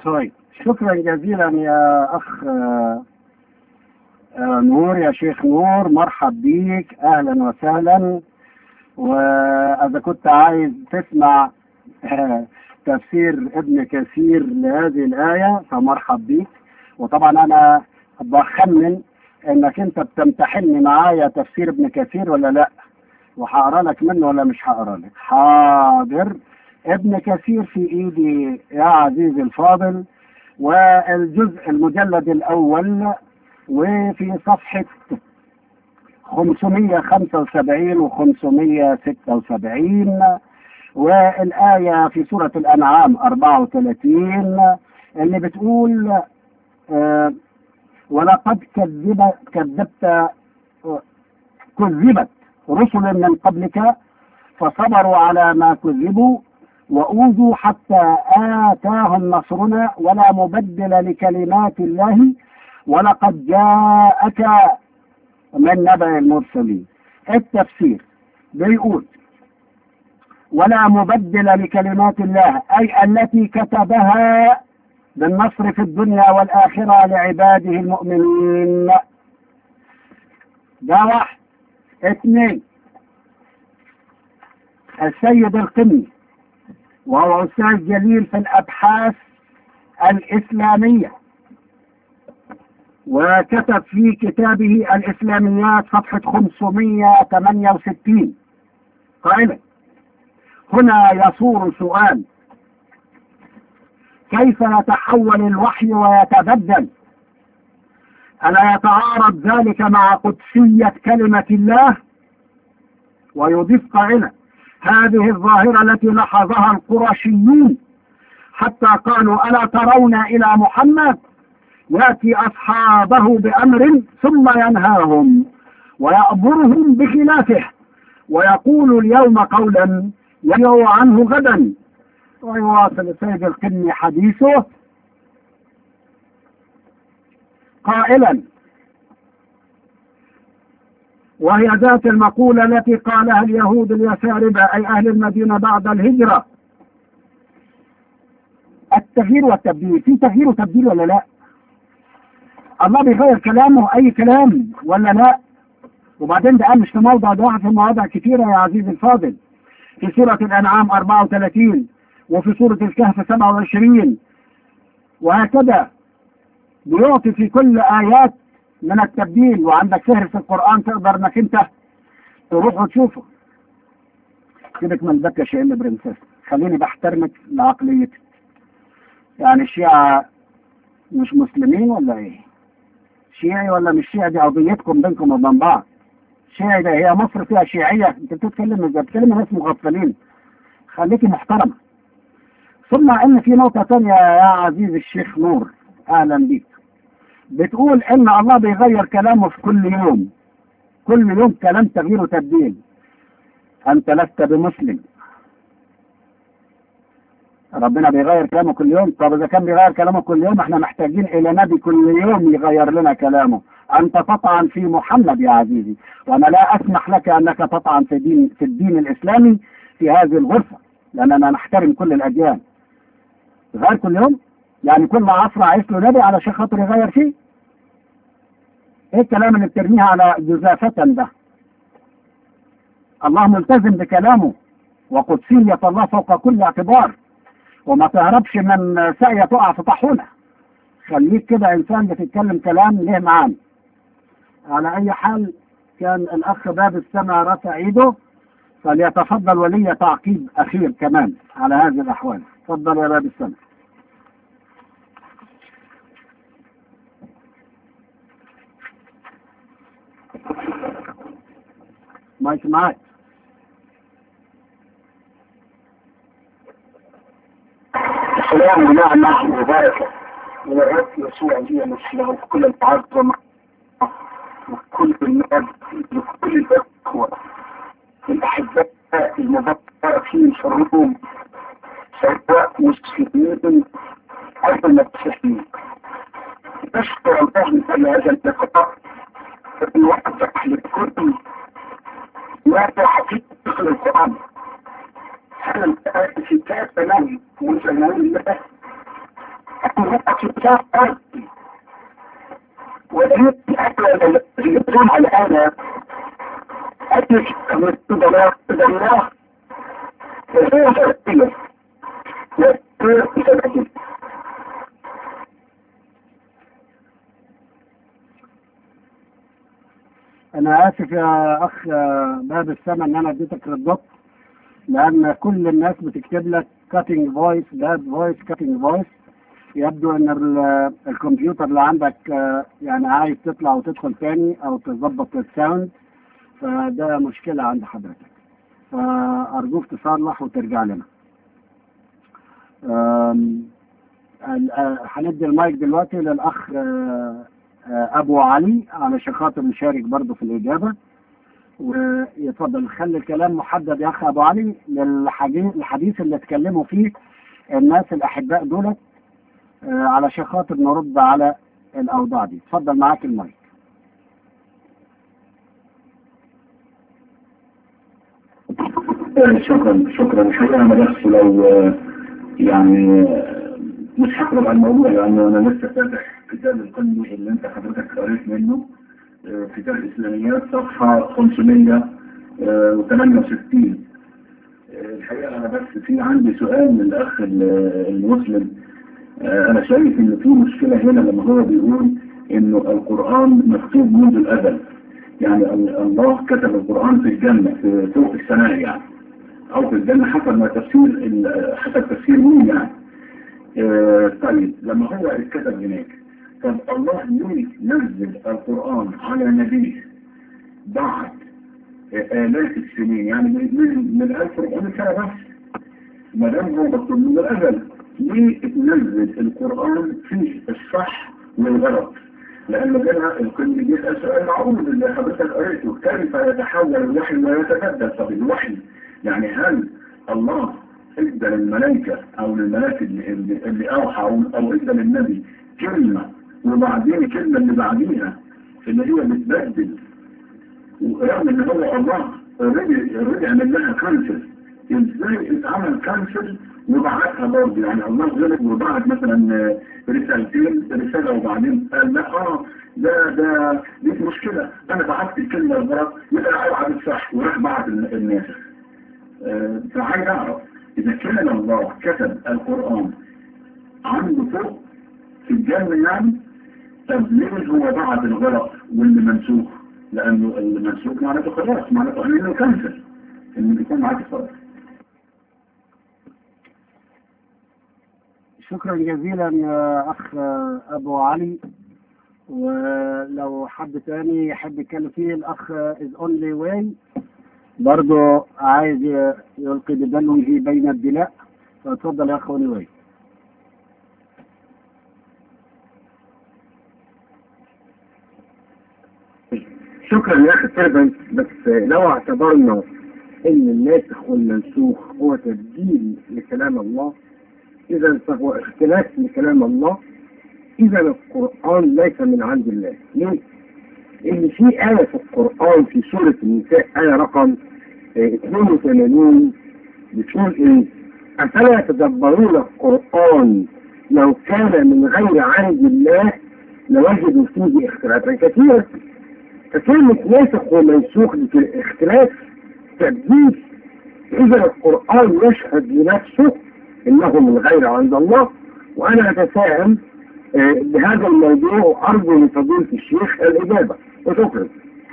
طيب شكرا جزيلا يا أخ آه، آه، نور يا شيخ نور مرحب بيك أهلا وسهلا وإذا كنت عايز تسمع آه، تفسير ابن كثير لهذه الآية فمرحب بيك وطبعا أنا بخمن إنك أنت بتمتحني معايا تفسير ابن كثير ولا لأ وهقرا لك منه ولا مش هقرا لك حاضر ابن كثير في ايدي يا عزيزي الفاضل والجزء المجلد الاول وفي صفحة 575 و 576 والآية في سورة الأنعام 34 اللي بتقول آه ولقد كذب كذبت آه، كذبت رسل من قبلك فصبروا على ما كذبوا وأوذوا حتى آتاهم نصرنا ولا مبدل لكلمات الله ولقد جاءك من نبأ المرسلين التفسير بيقول ولا مبدل لكلمات الله أي التي كتبها بالنصر في الدنيا والآخرة لعباده المؤمنين ده واحد اثنين السيد القمي وهو أستاذ جليل في الأبحاث الإسلامية وكتب في كتابه الإسلاميات صفحة 568 قائلا هنا يصور سؤال كيف يتحول الوحي ويتبدل ألا يتعارض ذلك مع قدسية كلمة الله ويضيف قائلا هذه الظاهرة التي لاحظها القرشيون حتى قالوا ألا ترون إلى محمد يأتي أصحابه بأمر ثم ينهاهم ويأمرهم بخلافه ويقول اليوم قولا ينهو عنه غدا ويواصل السيد القني حديثه قائلا وهي ذات المقولة التي قالها اليهود اليساربة أي أهل المدينة بعد الهجرة التغيير والتبديل في تغيير وتبديل ولا لا الله بيغير كلامه أي كلام ولا لا وبعدين ده قال مش في موضع ده في مواضع كثيرة يا عزيزي الفاضل في سورة الأنعام 34 وفي سورة الكهف 27 وهكذا بيعطي في كل آيات من التبديل وعندك سهر في القرآن تقدر انك انت تروح وتشوفه سيبك من ذاك يا شيخ برنسيس خليني بحترمك لعقليتك يعني الشيعة مش مسلمين ولا ايه شيعي ولا مش شيعي دي قضيتكم بينكم وبين بعض شيعي ده هي مصر فيها شيعية انت بتتكلم ازاي بتتكلم ناس مغفلين خليكي محترمة ثم ان في نقطة تانية يا عزيزي الشيخ نور اهلا بيك بتقول ان الله بيغير كلامه في كل يوم كل يوم كلام تغيير وتبديل انت لست بمسلم ربنا بيغير كلامه كل يوم طب اذا كان بيغير كلامه كل يوم احنا محتاجين الى نبي كل يوم يغير لنا كلامه انت تطعن في محمد يا عزيزي وانا لا اسمح لك انك تطعن في دين في الدين الاسلامي في هذه الغرفه لاننا نحترم كل الاديان غير كل يوم يعني كل عصر عايز له نبي علشان خاطر يغير فيه ايه الكلام اللي بترميه على جزافة ده الله ملتزم بكلامه وقدسية الله فوق كل اعتبار وما تهربش من ساقية تقع في طاحونة خليك كده انسان بتتكلم كلام ليه معاني على اي حال كان الاخ باب السماء رفع ايده فليتفضل ولي تعقيب اخير كمان على هذه الاحوال تفضل يا باب السماء مايك معاك السلام نعمة وبركة من الرب يسوع لي مسلم وكل العظمة وكل الناس وكل الأخوة الأحباء المباركين في الروم سواء مسلمين أو مسيحيين نشكر الله من هذا اللقاء يوضح للكل ماذا حقيقة القرآن هل الكتاب له مسلمين له ودي يقوم على هذا أدرك من الله الله وهو شرطية وهو انا اسف يا اخ باب السما ان انا اديتك ردت لان كل الناس بتكتب لك كاتنج فويس باد فويس كاتنج فويس يبدو ان ال- الكمبيوتر اللي عندك آه، يعني عايز تطلع وتدخل تاني او تظبط الساوند فده مشكلة عند حضرتك فارجوك تصلح وترجع لنا آم، ال- آه، هندي المايك دلوقتي للاخ آه، آه، ابو علي علشان خاطر يشارك برضه في الاجابه ويتفضل خلي الكلام محدد يا اخ ابو علي للحديث الحديث اللي اتكلموا فيه الناس الاحباء دولت آه، علشان خاطر نرد على الاوضاع دي اتفضل معاك المايك شكرا شكرا الحقيقة أنا بس لو آه، يعني آه، مش هقرب على الموضوع لأنه أنا لسه فاتح كتاب القلبي اللي أنت حضرتك قريت منه آه، كتاب الإسلاميات صفحة 568 آه، الحقيقة أنا بس في عندي سؤال للأخ ال- المسلم آه، أنا شايف إن في مشكلة هنا لما هو بيقول إنه القرآن مكتوب منذ الأزل يعني ال- الله كتب القرآن في الجنة في فوق السماء يعني أو في الجنة حسب ما تفسير ال- حسب تفسير مين يعني آه، طيب لما هو اتكتب هناك طب الله ليه نزل القرآن على نبيه بعد آه، آلاف السنين يعني من من من 1400 سنة بس ما دام هو مكتوب من الأزل ليه تنزل القرآن فيه الصح والغلط لأن هنا القلب بيسأل سؤال معروف اللي حضرتك قريته كيف يتحول الوحي ويتبدل طب الوحي يعني هل الله ادى للملائكة او للملائكة اللي, اللي, اللي اوحى او أو ادى للنبي كلمة وبعدين الكلمة اللي بعديها اللي هي بتبدل ورغم ان هو الله اوريدي اوريدي عمل لها كانسل ازاي اتعمل كانسل وبعتها برضه يعني الله غلط وبعت مثلا رسالتين رسالة وبعدين قال لا اه ده ده دي مشكلة انا بعت الكلمة الغلط يبقى ابعت الصح وراح بعت الناسخ آه، فعايز اعرف اذا كان الله كتب القرآن عنده فوق في الجنة يعني طب ليه هو بعت الغلط واللي منسوخ لانه المنسوخ معناته خلاص معناته انه كنسل انه بيكون معاك خلاص شكرا جزيلا يا اخ ابو علي ولو حد تاني يحب يتكلم فيه الاخ از اونلي واي برضه عايز ي- يلقي بدلوه بين الدلاء فاتفضل يا اخ اونلي واي شكرا يا اخي سيرفنت بس لو اعتبرنا ان الناسخ والمنسوخ هو تبديل لكلام الله اذا فهو اختلاف لكلام الله اذا القرآن ليس من عند الله ليه؟ ان في آية في القرآن في سورة النساء آية رقم آه، 82 بتقول ايه؟ افلا يتدبرون القرآن لو كان من غير عند الله لوجدوا فيه اختلافا كثيرا فكلمة ناسخ ومنسوخ دي في اختلاف تبديل إذا القرآن يشهد لنفسه إنه من غير عند الله وأنا أتفاهم آه، بهذا الموضوع وأرجو من فضيلة الشيخ الإجابة وشكرا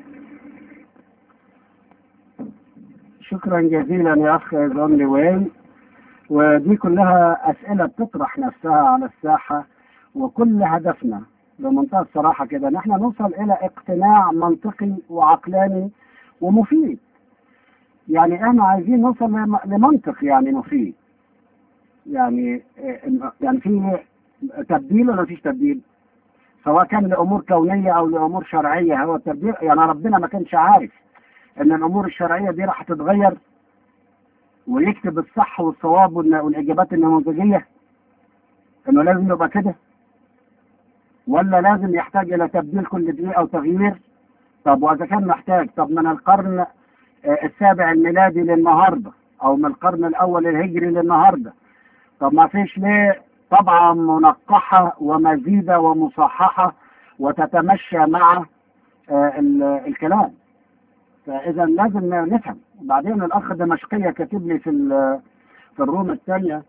شكرا جزيلا يا اخ زونلي واي ودي كلها اسئله بتطرح نفسها على الساحه وكل هدفنا بمنتهى الصراحه كده ان احنا نوصل الى اقتناع منطقي وعقلاني ومفيد يعني احنا عايزين نوصل لم- لمنطق يعني مفيد يعني إيه، يعني في تبديل ولا مفيش تبديل سواء كان لامور كونيه او لامور شرعيه هو التبديل يعني ربنا ما كانش عارف ان الامور الشرعيه دي راح تتغير ويكتب الصح والصواب والن- والاجابات النموذجيه انه لازم يبقى كده ولا لازم يحتاج الى تبديل كل دقيقه او تغيير طب واذا كان محتاج طب من القرن آه، السابع الميلادي للنهارده او من القرن الاول الهجري للنهارده طب ما فيش ليه طبعا منقحة ومزيدة ومصححة وتتمشى مع آه، ال- الكلام فإذا لازم نفهم وبعدين الأخ دمشقية كاتب لي في ال- في الروم الثانية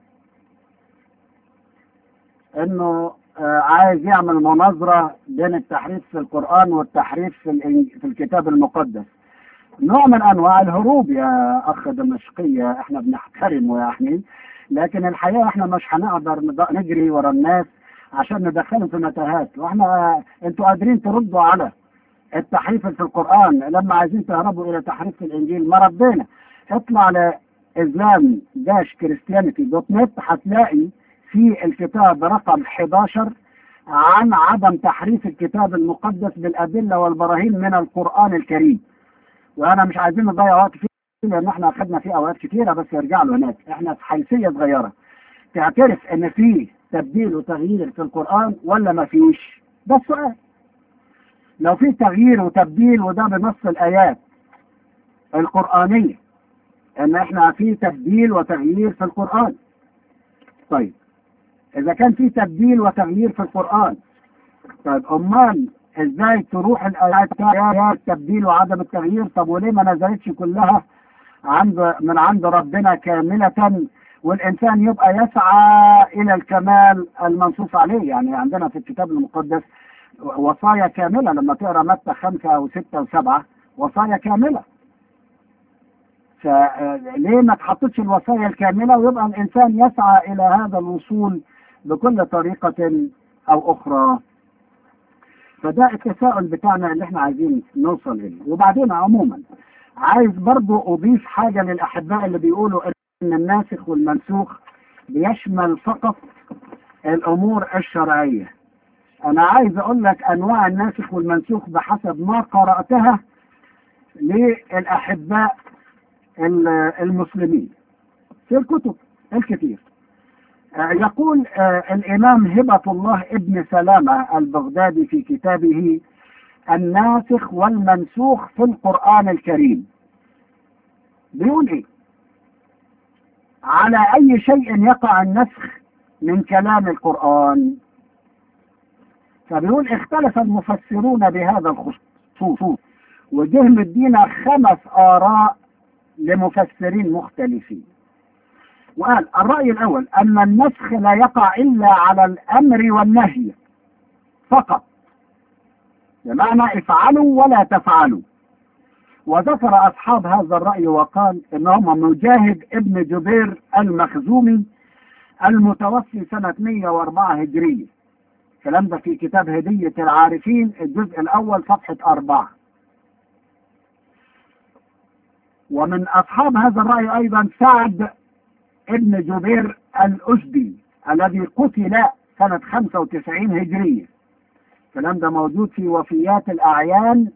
إنه آه، عايز يعمل مناظرة بين التحريف في القرآن والتحريف في الإن- في الكتاب المقدس نوع من أنواع الهروب يا أخ دمشقية إحنا بنحترمه يعني لكن الحقيقة إحنا مش هنقدر نض- نجري ورا الناس عشان ندخلهم في متاهات وإحنا أنتوا قادرين تردوا على التحريف في القرآن لما عايزين تهربوا إلى تحريف في الإنجيل ما ردينا اطلع لإسلام داش كريستيانيتي دوت نت هتلاقي في الكتاب رقم 11 عن عدم تحريف الكتاب المقدس بالأدلة والبراهين من القرآن الكريم وأنا مش عايزين نضيع وقت فيه لأن احنا أخذنا فيه أوقات كتيرة بس يرجع له هناك احنا في حيثية صغيرة تعترف إن في تبديل وتغيير في القرآن ولا ما فيش ده السؤال لو في تغيير وتبديل وده بنص الآيات القرآنية إن إحنا في تبديل وتغيير في القرآن طيب إذا كان في تبديل وتغيير في القرآن طيب أمال إزاي تروح الآيات يا التبديل وعدم التغيير طب وليه ما نزلتش كلها عند من عند ربنا كاملة والإنسان يبقى يسعى إلى الكمال المنصوص عليه يعني عندنا في الكتاب المقدس وصايا كاملة لما تقرا متى خمسة أو ستة وسبعة وصايا كاملة فليه ما تحطتش الوصايا الكاملة ويبقى الإنسان يسعى إلى هذا الوصول بكل طريقة أو أخرى فده التساؤل بتاعنا اللي احنا عايزين نوصل إليه وبعدين عموما عايز برضو أضيف حاجة للأحباء اللي بيقولوا إن الناسخ والمنسوخ بيشمل فقط الأمور الشرعية أنا عايز أقول لك أنواع الناسخ والمنسوخ بحسب ما قرأتها للأحباء ال- المسلمين في الكتب الكثير آه، يقول آه، الإمام هبة الله ابن سلامة البغدادي في كتابه الناسخ والمنسوخ في القرآن الكريم بيقول إيه على أي شيء يقع النسخ من كلام القرآن فبيقول اختلف المفسرون بهذا الخصوص وجه مدينا خمس آراء لمفسرين مختلفين وقال الرأي الأول أن النسخ لا يقع إلا على الأمر والنهي فقط بمعنى افعلوا ولا تفعلوا وذكر أصحاب هذا الرأي وقال إنهم مجاهد ابن جبير المخزومي المتوفي سنة 104 هجرية الكلام ده في كتاب هدية العارفين الجزء الأول صفحة أربعة ومن أصحاب هذا الرأي أيضا سعد ابن جبير الأسدي الذي قتل سنة 95 هجرية الكلام ده موجود في وفيات الأعيان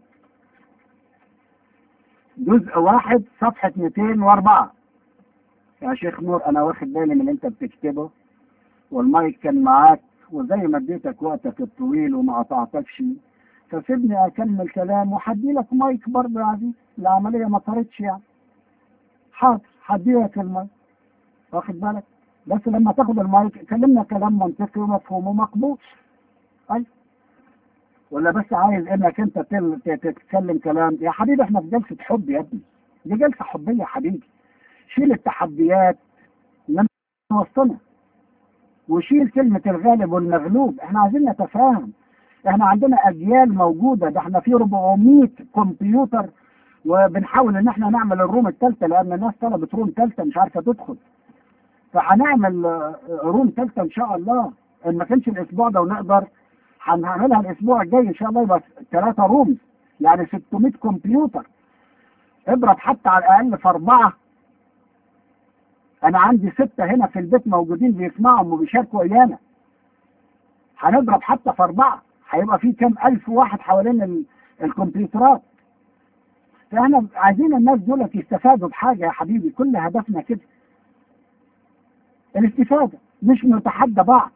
جزء واحد صفحة 204 يا شيخ نور أنا واخد بالي من اللي أنت بتكتبه والمايك كان معاك وزي ما اديتك وقتك الطويل وما قطعتكش فسيبني أكمل كلام وحدي لك مايك برضه يا عزيز العملية ما طارتش يعني حاضر حدي لك المايك واخد بالك بس لما تاخد المايك كلمنا كلام منطقي ومفهوم ومقبول أيوة ولا بس عايز انك انت تل- ت- تتكلم كلام يا حبيبي احنا في جلسه حب يا ابني دي جلسه حبيه يا حبيبي شيل التحديات من وسطنا وشيل كلمه الغالب والمغلوب احنا عايزين نتفاهم احنا عندنا اجيال موجوده ده احنا في 400 كمبيوتر وبنحاول ان احنا نعمل الروم الثالثه لان الناس طلبت روم ثالثه مش عارفه تدخل فهنعمل آه، روم ثالثه ان شاء الله ان ما كانش الاسبوع ده ونقدر هنعملها الاسبوع الجاي ان شاء الله يبقى ثلاثة رومز يعني 600 كمبيوتر اضرب حتى على الاقل في اربعة انا عندي ستة هنا في البيت موجودين بيسمعهم وبيشاركوا ويانا هنضرب حتى في اربعة هيبقى في كام الف واحد حوالين ال- الكمبيوترات فاحنا عايزين الناس دول يستفادوا بحاجة يا حبيبي كل هدفنا كده الاستفادة مش نتحدى بعض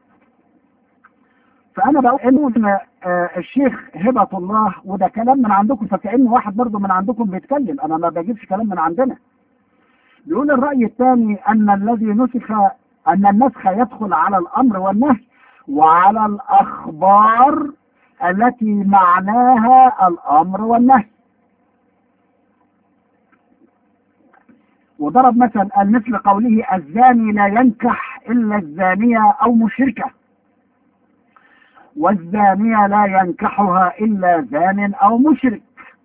فانا بقول ان آه، الشيخ هبة الله وده كلام من عندكم فكأن واحد برضه من عندكم بيتكلم انا ما بجيبش كلام من عندنا بيقول الرأي الثاني ان الذي نسخ أن النسخ يدخل على الأمر والنهي وعلى الأخبار التي معناها الأمر والنهي وضرب مثلا قال مثل قوله الزاني لا ينكح إلا الزانية أو مشركة والزانية لا ينكحها إلا زان أو مشرك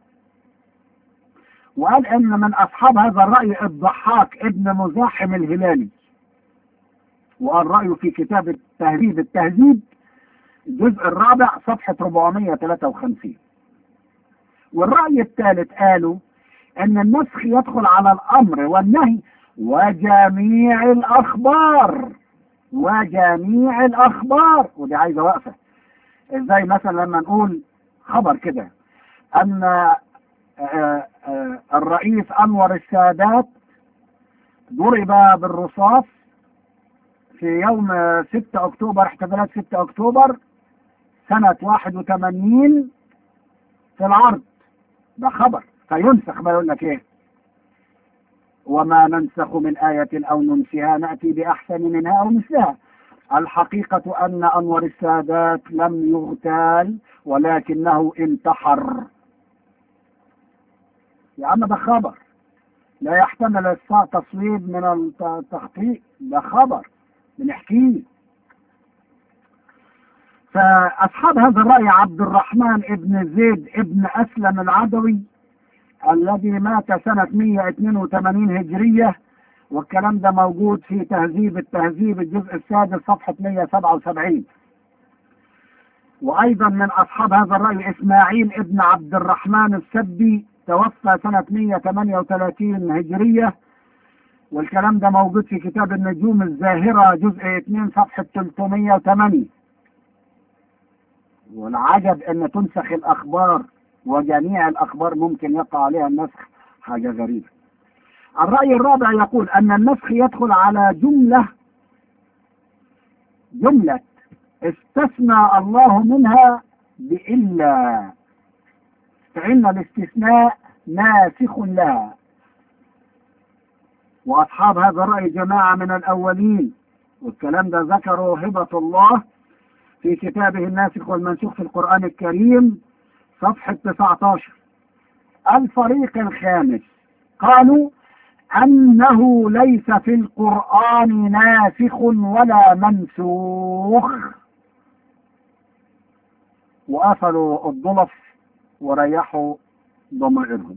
وقال ان من اصحاب هذا الرأي الضحاك ابن مزاحم الهلالي وقال رأيه في كتاب التهذيب التهذيب الجزء الرابع صفحة 453 والرأي الثالث قالوا ان النسخ يدخل على الامر والنهي وجميع الاخبار وجميع الاخبار ودي عايزه وقفه ازاي مثلا لما نقول خبر كده ان آه آه الرئيس انور السادات ضرب بالرصاص في يوم 6 اكتوبر احتفالات 6 اكتوبر سنة 81 في العرض ده خبر فينسخ ما يقول لك ايه وما ننسخ من آية أو ننسها نأتي بأحسن منها أو مثلها الحقيقة أن أنور السادات لم يغتال ولكنه انتحر يا عم ده خبر لا يحتمل التصويب من التخطيط ده خبر بنحكيه فأصحاب هذا الرأي عبد الرحمن ابن زيد ابن أسلم العدوي الذي مات سنة 182 هجرية والكلام ده موجود في تهذيب التهذيب الجزء السادس صفحة 177 وأيضا من أصحاب هذا الرأي إسماعيل ابن عبد الرحمن السبي توفى سنة 138 هجرية والكلام ده موجود في كتاب النجوم الزاهرة جزء 2 صفحة 308 والعجب ان تنسخ الاخبار وجميع الاخبار ممكن يقع عليها النسخ حاجة غريبة الرأي الرابع يقول ان النسخ يدخل على جملة جملة استثنى الله منها بإلا فإن الاستثناء ناسخ لها وأصحاب هذا الرأي جماعة من الأولين والكلام ده ذكره هبة الله في كتابه الناسخ والمنسوخ في القرآن الكريم صفحة 19 الفريق الخامس قالوا أنه ليس في القرآن ناسخ ولا منسوخ وقفلوا الضلف وريحوا ضمائرهم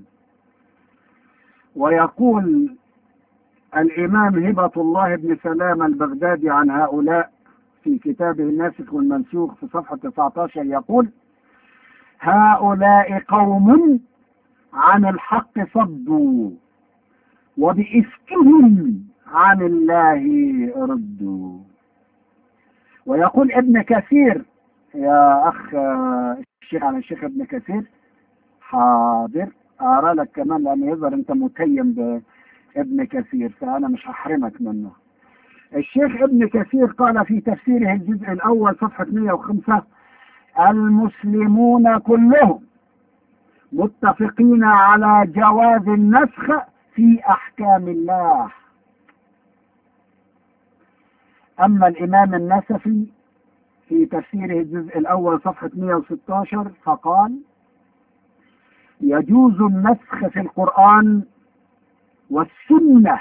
ويقول الإمام هبة الله بن سلام البغدادي عن هؤلاء في كتابه الناسخ والمنسوخ في صفحة 19 يقول هؤلاء قوم عن الحق صدوا وبإفكهم عن الله ردوا ويقول ابن كثير يا أخ الشيخ عن الشيخ ابن كثير حاضر أرى لك كمان لأن يظهر أنت متيم بابن كثير فأنا مش هحرمك منه الشيخ ابن كثير قال في تفسيره الجزء الأول صفحة 105 المسلمون كلهم متفقين على جواز النسخ في أحكام الله أما الإمام النسفي في تفسيره الجزء الأول صفحة 116 فقال يجوز النسخ في القرآن والسنة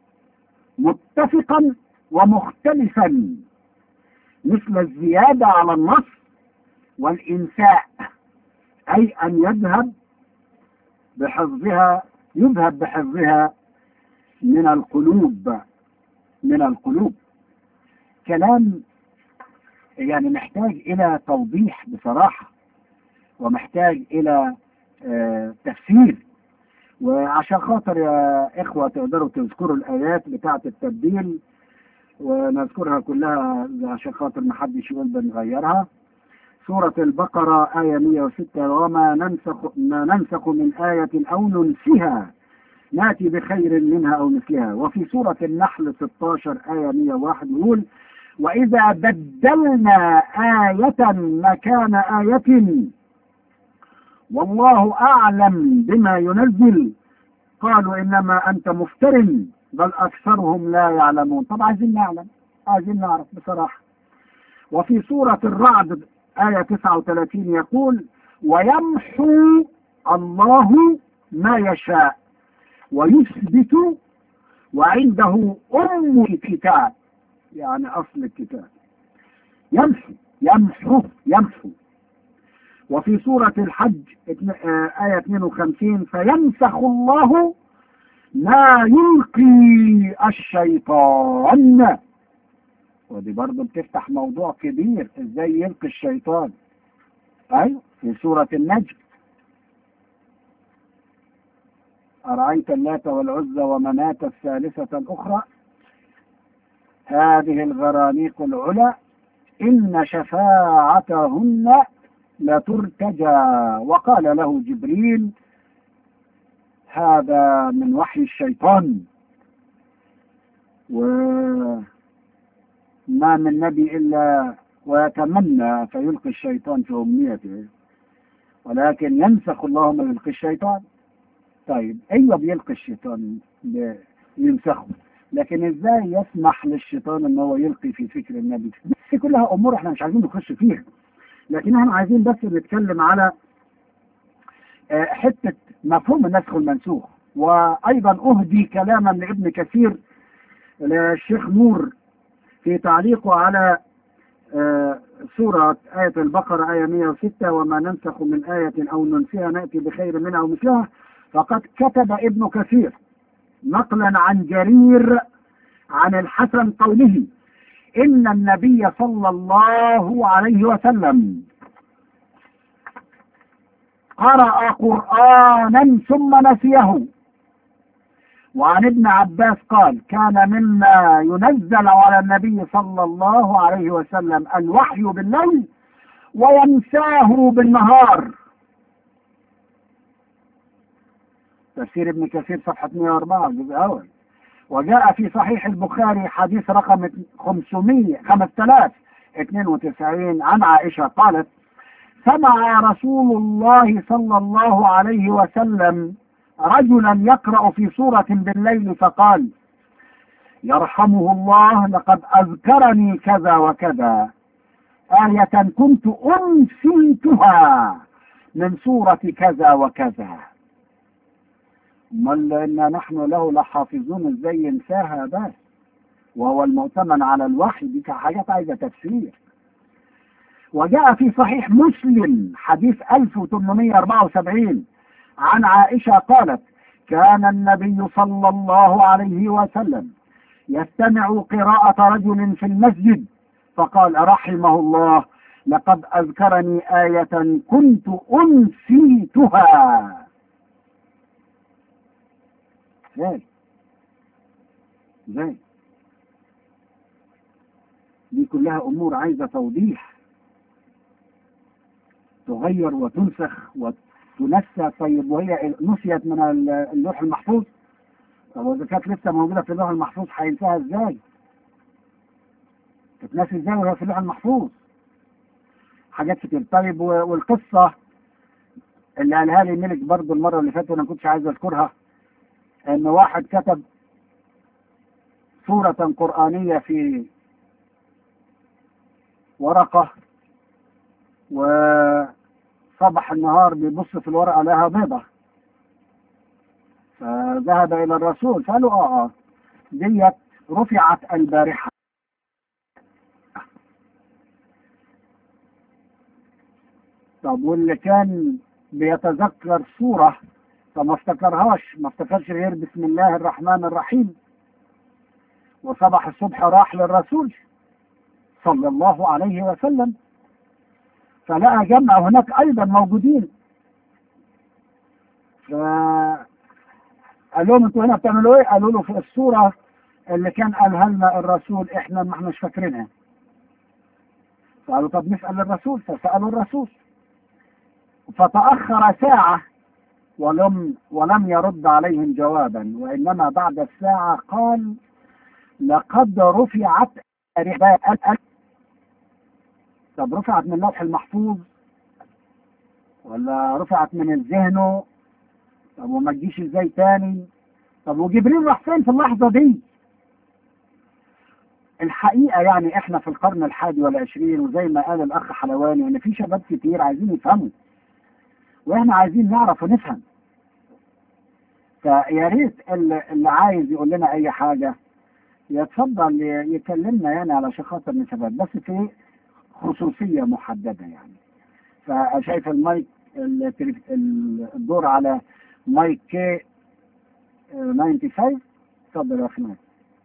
متفقا ومختلفا مثل الزيادة على النص والإنساء أي أن يذهب بحفظها يذهب بحفظها من القلوب من القلوب كلام يعني محتاج إلى توضيح بصراحة ومحتاج إلى آه تفسير وعشان خاطر يا إخوة تقدروا تذكروا الآيات بتاعة التبديل ونذكرها كلها عشان خاطر ما حدش يقول بنغيرها سورة البقرة آية 106 وما ننسخ ما ننسخ من آية أو ننسها ناتي بخير منها أو مثلها وفي سورة النحل 16 آية 101 يقول وإذا بدلنا آية مكان آية والله أعلم بما ينزل قالوا إنما أنت مفتر بل أكثرهم لا يعلمون طبعا عايزين نعلم عايزين نعرف بصراحة وفي سورة الرعد آية 39 يقول ويمحو الله ما يشاء ويثبت وعنده أم الكتاب يعني أصل الكتاب يمحو يمحو يمحو وفي سورة الحج آية 52 فيمسخ الله ما يلقي الشيطان ودي برضه بتفتح موضوع كبير ازاي يلقي الشيطان ايوه في سورة النجم أرأيت اللات والعزى ومناة الثالثة الأخرى هذه الغرانيق العلى إن شفاعتهن لترتجى وقال له جبريل هذا من وحي الشيطان وما من نبي إلا ويتمنى فيلقي الشيطان في أمنيته ولكن ينسخ الله ما يلقي الشيطان طيب ايوه بيلقي الشيطان ينسخه لكن ازاي يسمح للشيطان ان هو يلقي في فكر النبي دي كلها امور احنا مش عايزين نخش فيها لكن احنا عايزين بس نتكلم على حتة مفهوم النسخ والمنسوخ وايضا اهدي كلاما لابن كثير للشيخ نور في تعليقه على سورة آية البقرة آية 106 وما ننسخ من آية أو ننسيها نأتي بخير منها أو مثلها فقد كتب ابن كثير نقلا عن جرير عن الحسن قوله إن النبي صلى الله عليه وسلم قرأ قرآنا ثم نسيه وعن ابن عباس قال كان مما ينزل على النبي صلى الله عليه وسلم الوحي بالليل وينساه بالنهار تفسير ابن كثير صفحة 104 الجزء الأول وجاء في صحيح البخاري حديث رقم 500 5092 عن عائشة قالت سمع رسول الله صلى الله عليه وسلم رجلا يقرأ في سورة بالليل فقال يرحمه الله لقد أذكرني كذا وكذا آية كنت أنسيتها من سورة كذا وكذا امال ان نحن له لحافظون ازاي ينساها بس وهو المؤتمن على الوحي دي حاجات عايزه تفسير وجاء في صحيح مسلم حديث 1874 عن عائشة قالت كان النبي صلى الله عليه وسلم يستمع قراءة رجل في المسجد فقال رحمه الله لقد أذكرني آية كنت أنسيتها ازاي ازاي دي كلها امور عايزه توضيح تغير وتنسخ وتنسى طيب وهي نسيت من اللوح المحفوظ طب واذا كانت لسه موجوده في اللوح المحفوظ هينساها ازاي؟ تتنسي ازاي وهي في اللوح المحفوظ؟ حاجات كتير طيب والقصه اللي قالها لي ملك برضه المره اللي فاتت وانا ما كنتش عايز اذكرها ان واحد كتب سورة قرآنية في ورقة وصبح النهار بيبص في الورقة لها بيضة فذهب إلى الرسول فقالوا آه آه ديت رفعت البارحة طب واللي كان بيتذكر سورة فما افتكرهاش ما افتكرش غير بسم الله الرحمن الرحيم وصبح الصبح راح للرسول صلى الله عليه وسلم فلقى جمع هناك ايضا موجودين ف قال لهم انتوا هنا بتعملوا ايه؟ قالوا له في الصوره اللي كان قالها لنا الرسول احنا ما احناش فاكرينها. فقالوا طب نسال الرسول فسالوا الرسول. فتاخر ساعه ولم ولم يرد عليهم جوابا وانما بعد الساعه قال لقد رفعت رباء طب رفعت من اللوح المحفوظ ولا رفعت من الذهن طب وما تجيش ازاي تاني طب وجبريل راح فين في اللحظه دي الحقيقة يعني احنا في القرن الحادي والعشرين وزي ما قال الاخ حلواني ان في شباب كتير عايزين يفهموا واحنا عايزين نعرف ونفهم فيا ريت اللي اللي عايز يقول لنا اي حاجة يتفضل ي- يكلمنا يعني علشان خاطر نثبت بس في خصوصية محددة يعني فشايف المايك التلف- الدور على مايك كي 95 اتفضل يا اخي مايك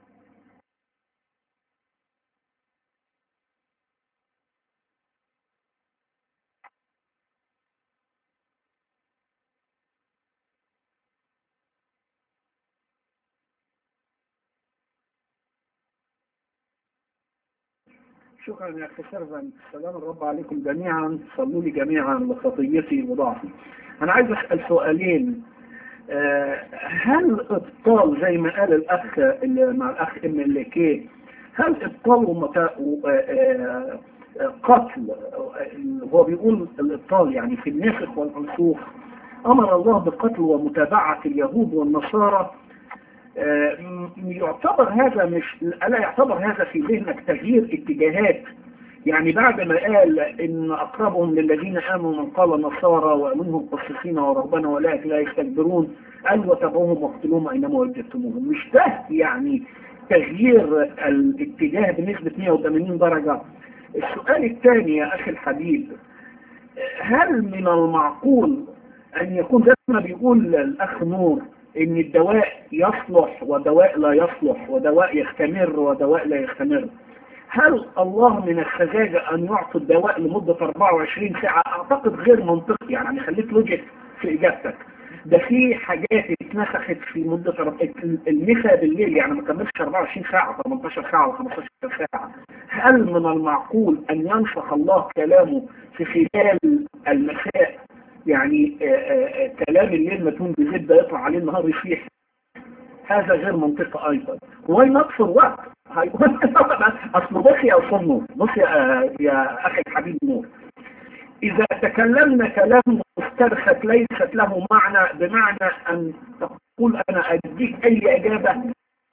شكرا يا اخي سيرفنت سلام الرب عليكم جميعا صلوا لي جميعا لخطيتي وضعفي انا عايز اسال سؤالين آه، هل ابطال زي ما قال الاخ اللي مع الاخ ام ال كي هل ابطال ومتا... و- آه، آه، قتل آه، هو بيقول الابطال يعني في الناسخ والمنسوخ امر الله بقتل ومتابعه اليهود والنصارى آه، م- يعتبر هذا مش الا يعتبر هذا في ذهنك تغيير اتجاهات يعني بعد ما قال ان اقربهم للذين امنوا من قال النصارى ومنهم قسيسين ورهبان ولكن لا يستكبرون قال وتبعوهم واقتلوهم اينما وجدتموهم مش ده يعني تغيير الاتجاه بنسبه 180 درجه السؤال الثاني يا اخي الحبيب هل من المعقول ان يكون زي ما بيقول الاخ نور ان الدواء يصلح ودواء لا يصلح ودواء يستمر ودواء لا يستمر هل الله من السذاجة ان يعطي الدواء لمدة 24 ساعة اعتقد غير منطقي يعني خليك لوجيك في اجابتك ده في حاجات اتنسخت في مدة المساء بالليل يعني ما كملش 24 ساعة 18 ساعة و 15 ساعة هل من المعقول ان ينسخ الله كلامه في خلال المساء يعني آآ آآ كلام الليل متون بزبدة يطلع عليه النهار يصيح هذا غير منطقي ايضا وين نقص الوقت اصل بص يا استاذ نور بص يا, يا اخي الحبيب نور اذا تكلمنا كلام مسترخت ليست له معنى بمعنى ان تقول انا اديك اي اجابة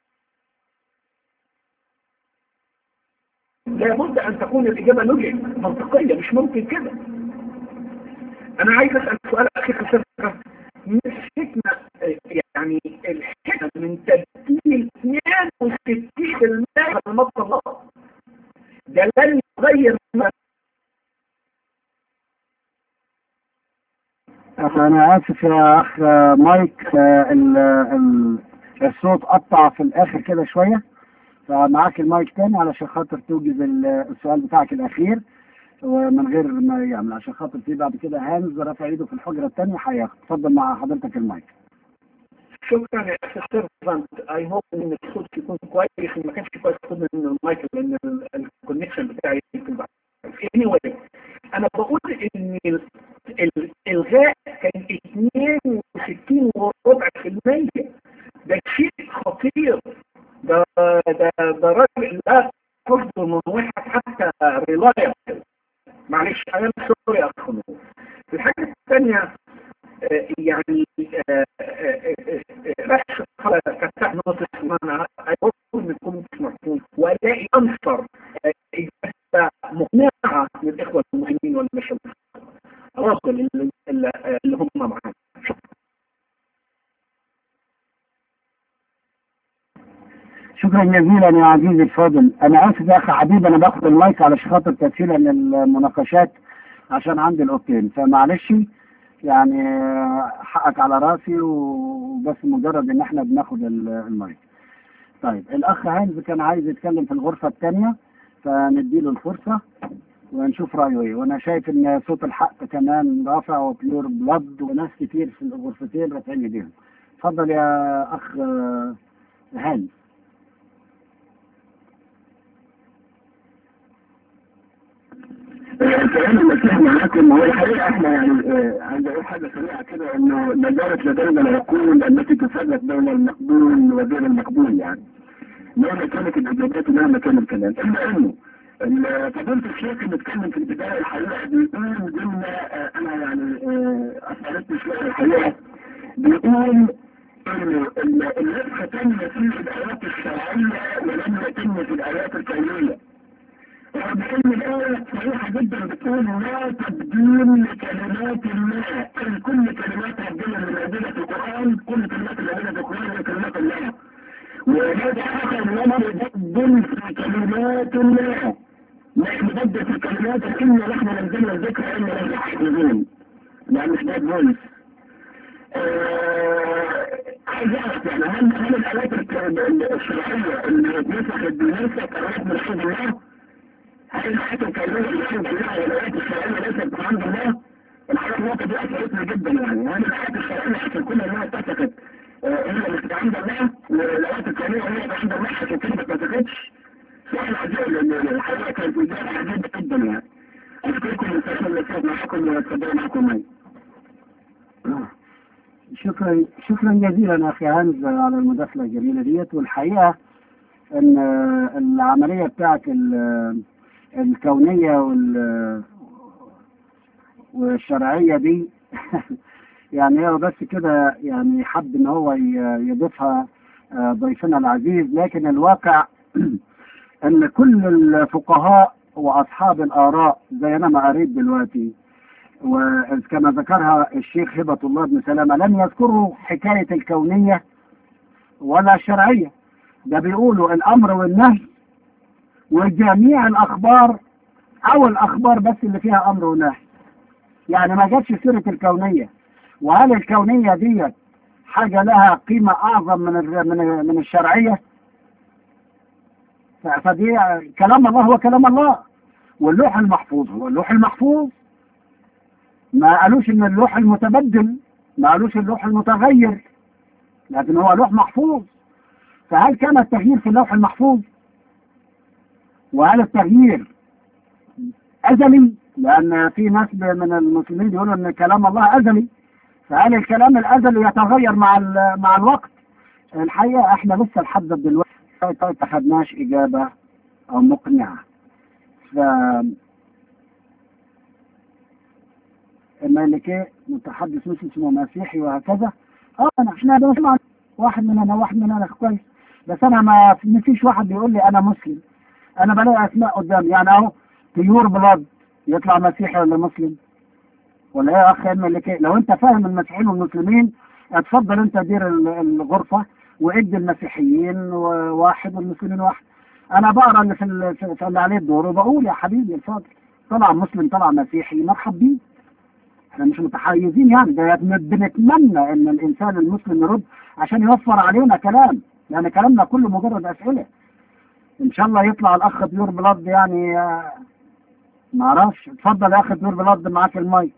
لابد ان تكون الاجابة لوجيك منطقية مش ممكن كده انا عايز اسال سؤال اخير في مش حكمة يعني الحكمة من تبديل 62% من المطر الله ده لن يغير ما انا اسف يا اخ مايك ال ال الصوت قطع في الاخر كده شوية فمعاك المايك تاني علشان خاطر توجز السؤال بتاعك الاخير ومن غير ما يعمل عشان خاطر في بعد كده هانز رافع ايده في الحجرة التانية هياخد اتفضل مع حضرتك المايك شكرا يا اخي سيرفنت اي هوب ان الصوت يكون كويس ما كانش كويس خد من المايك لان الكونكشن بتاعي يمكن بعد anyway انا بقول ان الالغاء كان 62 وربع في المية ده شيء خطير ده ده ده راجل لا تصدر من واحد حتى ريلايبل معلش انا سوري يا اخ الحاجه الثانيه يعني رأس فتح نوتس وانا اقول انكم تسمعون والاقي انصر اجابه مقنعه من الاخوه المسلمين والمشايخ الراجل اللي هم معانا شكرا جزيلا يا عزيزي الفاضل انا اسف يا اخي حبيبي انا باخد المايك علشان خاطر تسهيلا للمناقشات عشان عندي الاوضتين فمعلش يعني حقك على راسي وبس مجرد ان احنا بناخد المايك طيب الاخ هانز كان عايز يتكلم في الغرفة الثانية فنديله الفرصة ونشوف رأيه ايه وانا شايف ان صوت الحق كمان رافع وبيور بلاد وناس كتير في الغرفتين رافعين ايديهم اتفضل يا اخ هانز الكلام المسيح معاكم هو الحقيقة احنا يعني عايز اقول حاجة سريعة كده انه ما زالت لدينا العقول التي تفرق بين المقبول وغير المقبول يعني مهما كانت الاجابات ومهما كان الكلام الا انه فضلت الشيخ اللي اتكلم في البداية الحقيقة بيقول جملة انا يعني اثرتني شوية الحقيقة بيقول انه النسخ تم في الايات الشرعيه ولم يتم في الايات الكونيه وبأن الآية صريحة جدا بتقول لا تبديل لكلمات الله أي كل كلمات ربنا اللي موجودة في القرآن كل كلمات اللي موجودة في القرآن هي كلمات الله وهذا آخر لم يبدل في كلمات الله لا يبدل في كلمات إن نحن نزلنا الذكر إن له حافظون يعني مش باد فويس عايز اعرف يعني هل هل الآلات الشرعية اللي اتنسخت بنسخ آلات من عند الله هل الآلات الكونية اللي عند الله والآلات الشرعية ليست من عند الله؟ الحاجة النقطة دي أثرتني جدا يعني هل الآلات الشرعية عشان كل انها اتسخت هي اللي عند الله والآلات الكونية هي اللي عند الله عشان كده ما اتسختش؟ سؤال عجيب لأن الحقيقة كانت إجابة عجيبة جدا يعني أشكركم الأستاذ اللي كانت معاكم واتفضلوا معاكم معي. شكرا شكرا جزيلا اخي هانز على المداخله الجميله ديت والحقيقه ان العمليه بتاعت ال- الكونيه وال والشرعيه دي يعني هو بس كده يعني حب ان هو ي- يضيفها آه، ضيفنا العزيز لكن الواقع ان كل الفقهاء واصحاب الاراء زي انا ما قريت دلوقتي وكما ذكرها الشيخ هبة الله بن سلامة لم يذكروا حكاية الكونية ولا الشرعية ده بيقولوا الأمر والنهي وجميع الأخبار أو الأخبار بس اللي فيها أمر ونهي يعني ما جاتش سيرة الكونية وهل الكونية ديت حاجة لها قيمة أعظم من ال- من من الشرعية ف- فدي كلام الله هو كلام الله واللوح المحفوظ هو اللوح المحفوظ ما قالوش ان اللوح المتبدل ما قالوش اللوح المتغير لكن هو لوح محفوظ فهل كان التغيير في اللوح المحفوظ وهل التغيير ازلي لان في ناس من المسلمين بيقولوا ان كلام الله ازلي فهل الكلام الازلي يتغير مع ال- مع الوقت الحقيقه احنا لسه لحد دلوقتي ما خدناش اجابه او مقنعه ف المالكي متحدث مسلم اسمه مسيحي وهكذا اه انا احنا بنسمع واحد مننا واحد مننا كويس بس انا ما ما فيش واحد بيقول لي انا مسلم انا بلاقي اسماء قدامي يعني اهو بيور بلاد يطلع مسيحي ولا مسلم ولا ايه يا اخ المالكي لو انت فاهم المسيحيين والمسلمين اتفضل انت دير ال- الغرفه وادي المسيحيين واحد والمسلمين واحد انا بقرا اللي في ال- في في اللي عليه الدور وبقول يا حبيبي الفاضل طلع مسلم طلع مسيحي مرحب بيه احنا مش متحيزين يعني ده بنتمنى ان الانسان المسلم يرد عشان يوفر علينا كلام يعني كلامنا كله مجرد اسئله ان شاء الله يطلع الاخ بيور بلاد يعني آه، ما اعرفش اتفضل يا اخ بيور بلاد معاك المايك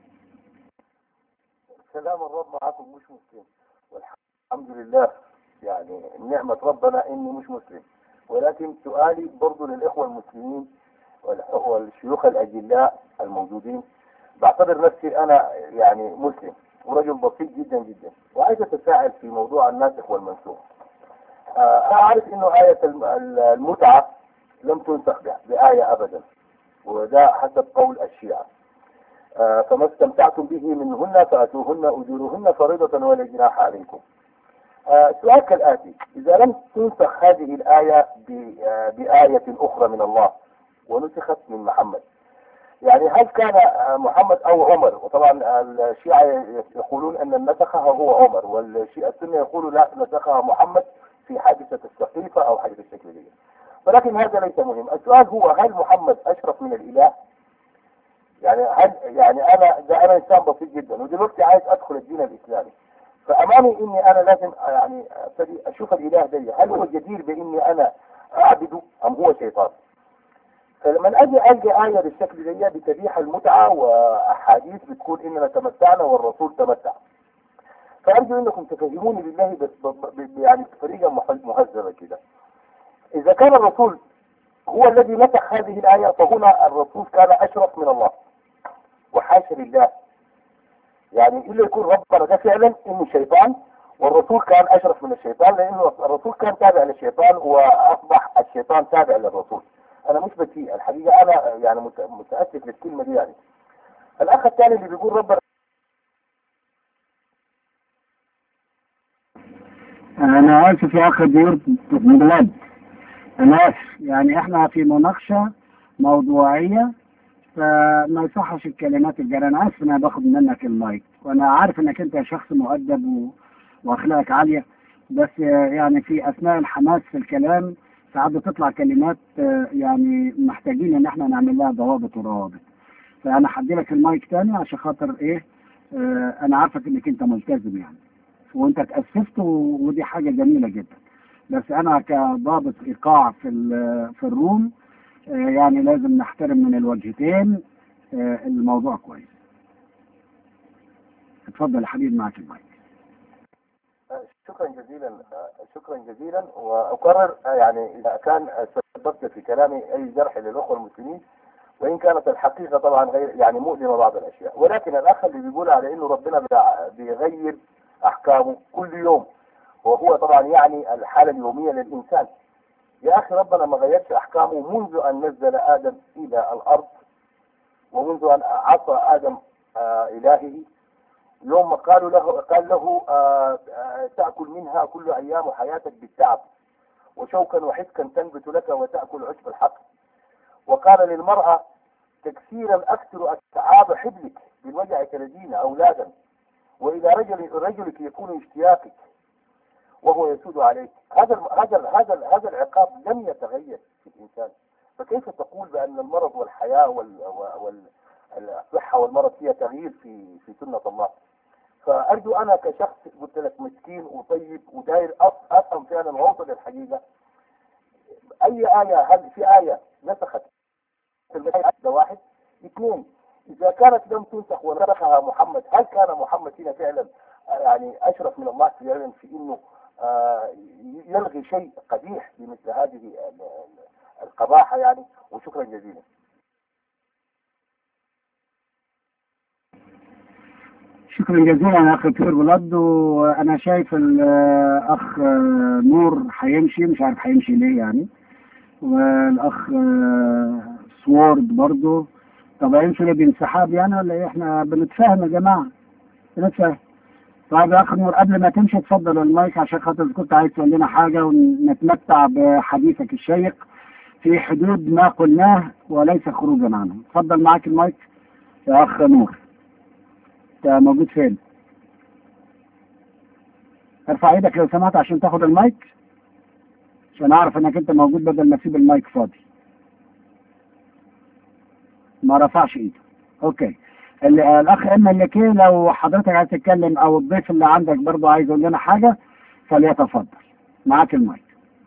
سلام الرب معكم مش مسلم والحمد لله يعني نعمة ربنا اني مش مسلم ولكن سؤالي برضو للاخوة المسلمين والح- والشيوخ الاجلاء الموجودين بعتبر نفسي انا يعني مسلم ورجل بسيط جدا جدا وعايز اتساءل في موضوع الناسخ والمنسوخ آه، انا عارف انه آية الم- المتعة لم تنسخ ب- بآية ابدا وده حسب قول الشيعة آه، فما استمتعتم به منهن فأتوهن أجورهن فريضة ولا جناح عليكم آه، سؤال كالآتي إذا لم تنسخ هذه الآية ب- آه، بآية أخرى من الله ونسخت من محمد يعني هل كان آه، محمد أو عمر وطبعا الشيعة يقولون أن نسخها هو عمر والشيعة السنة يقولوا لا نسخها محمد في حادثة السقيفة أو حادثة الشكلية ولكن هذا ليس مهم السؤال هو هل محمد أشرف من الإله يعني هل يعني انا ده انا انسان بسيط جدا ودلوقتي عايز ادخل الدين الاسلامي فامامي اني انا لازم يعني ابتدي اشوف الاله ده هل هو جدير باني انا اعبده ام هو شيطان فلما اجي القى ايه بالشكل ده بتبيح المتعه واحاديث بتقول اننا تمتعنا والرسول تمتع فارجو انكم تفهموني بالله بس ب- ب- يعني بطريقه مح- مهذبه كده اذا كان الرسول هو الذي نسخ هذه الآية فهنا الرسول كان أشرف من الله وحاشا لله يعني إلا يكون ربنا ده فعلا إنه شيطان والرسول كان أشرف من الشيطان لأنه الرسول كان تابع للشيطان وأصبح الشيطان تابع للرسول أنا مش بكي الحقيقة أنا يعني مت- متأسف للكلمة دي يعني الأخ الثاني اللي بيقول ربنا انا اسف يا اخي ديور بلاد انا اسف يعني احنا في مناقشه موضوعيه فما يصحش الكلمات الجاريه انا اسف ان انا باخد منك المايك وانا عارف انك انت شخص مؤدب و... واخلاقك عاليه بس آه، يعني في اثناء الحماس في الكلام ساعات بتطلع كلمات آه، يعني محتاجين ان احنا نعمل لها ضوابط وروابط فانا هدي لك المايك تاني عشان خاطر ايه آه، انا عارفك انك انت ملتزم يعني وانت اتأسفت و- ودي حاجة جميلة جدا بس انا كضابط ايقاع في ال- في الروم آه، يعني لازم نحترم من الوجهتين آه، الموضوع كويس اتفضل يا حبيبي معك المايك شكرا جزيلا شكرا جزيلا واكرر يعني اذا كان سببت في كلامي اي جرح للاخوه المسلمين وان كانت الحقيقه طبعا غير يعني مؤلمه بعض الاشياء ولكن الاخ اللي بيقول على انه ربنا بيع- بيغير احكامه كل يوم وهو طبعا يعني الحاله اليوميه للانسان يا اخي ربنا ما غيرش احكامه منذ ان نزل ادم الى الارض ومنذ ان عصى ادم آه الهه يوم ما قالوا له قال له آه آه تأكل منها كل أيام حياتك بالتعب وشوكا وحسكا تنبت لك وتأكل عشب الحق وقال للمرأة تكسيرا أكثر أتعاب حبلك بالوجع تلدين أولادا وإلى رجل رجلك يكون اشتياقك وهو يسود عليك هذا الم- هذا ال- هذا ال- هذا العقاب لم يتغير في الإنسان فكيف تقول بأن المرض والحياة وال وال الصحة والمرض فيها تغيير في في سنة الله فأرجو أنا كشخص قلت لك مسكين وطيب وداير أف- أفهم فعلا وأوصل للحقيقة أي آية هل في آية نسخت في المسيح ده واحد اثنين إذا كانت لم تنسخ ونسخها محمد هل كان محمد هنا فعلا آه، يعني أشرف من الله فعلا في إنه آه، يلغي شيء قبيح بمثل هذه ال- ال- القباحة يعني وشكرا جزيلا شكرا جزيلا يا اخ بيور بلاد وانا شايف الاخ نور هيمشي مش عارف هيمشي ليه يعني والاخ سوورد برضو طب هيمشي ليه بانسحاب يعني ولا ايه احنا بنتفاهم يا جماعه بنتفاهم طيب يا اخ نور قبل ما تمشي اتفضل المايك عشان خاطر كنت عايز تقول لنا حاجه ونتمتع بحديثك الشيق في حدود ما قلناه وليس خروجا عنه اتفضل معاك المايك يا اخ نور انت موجود فين؟ ارفع ايدك لو سمحت عشان تاخد المايك عشان اعرف انك انت موجود بدل ما اسيب المايك فاضي ما رفعش ايده اوكي ال- الاخ ام اللي كي لو حضرتك عايز تتكلم او الضيف اللي عندك برضه عايز يقول لنا حاجه فليتفضل معاك المايك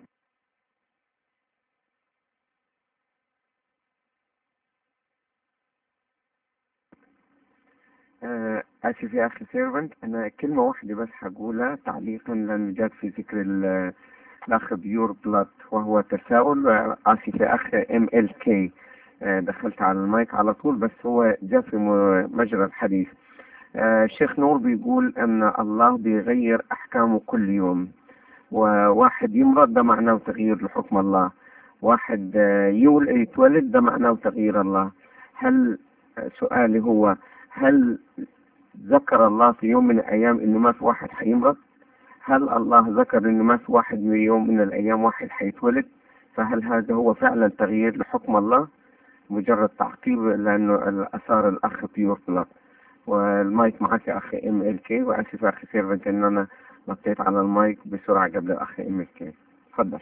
آه، آسف يا أخي سيرفنت أنا كلمة واحدة بس هقولها تعليقا لأن جات في ذكر ال- الأخ بيور بلاد وهو تساؤل آه، آسف يا أخ ام ال كي دخلت على المايك على طول بس هو جاء في م- مجرى الحديث آه، الشيخ نور بيقول أن الله بيغير أحكامه كل يوم وواحد يمرض ده معناه تغيير لحكم الله واحد آه، يول- يتولد ده معناه تغيير الله هل آه، سؤالي هو هل ذكر الله في يوم من الأيام إنه ما في واحد حيمرض؟ هل الله ذكر إنه ما في واحد من يوم من الأيام واحد حيتولد؟ فهل هذا هو فعلا تغيير لحكم الله؟ مجرد تعقيب لأنه أثار الأخ بيور بلاك والمايك معك يا أخي ام ال كي وآسف يا أخي سيرفنت إن أنا نطيت على المايك بسرعة قبل الأخ ام ال كي تفضل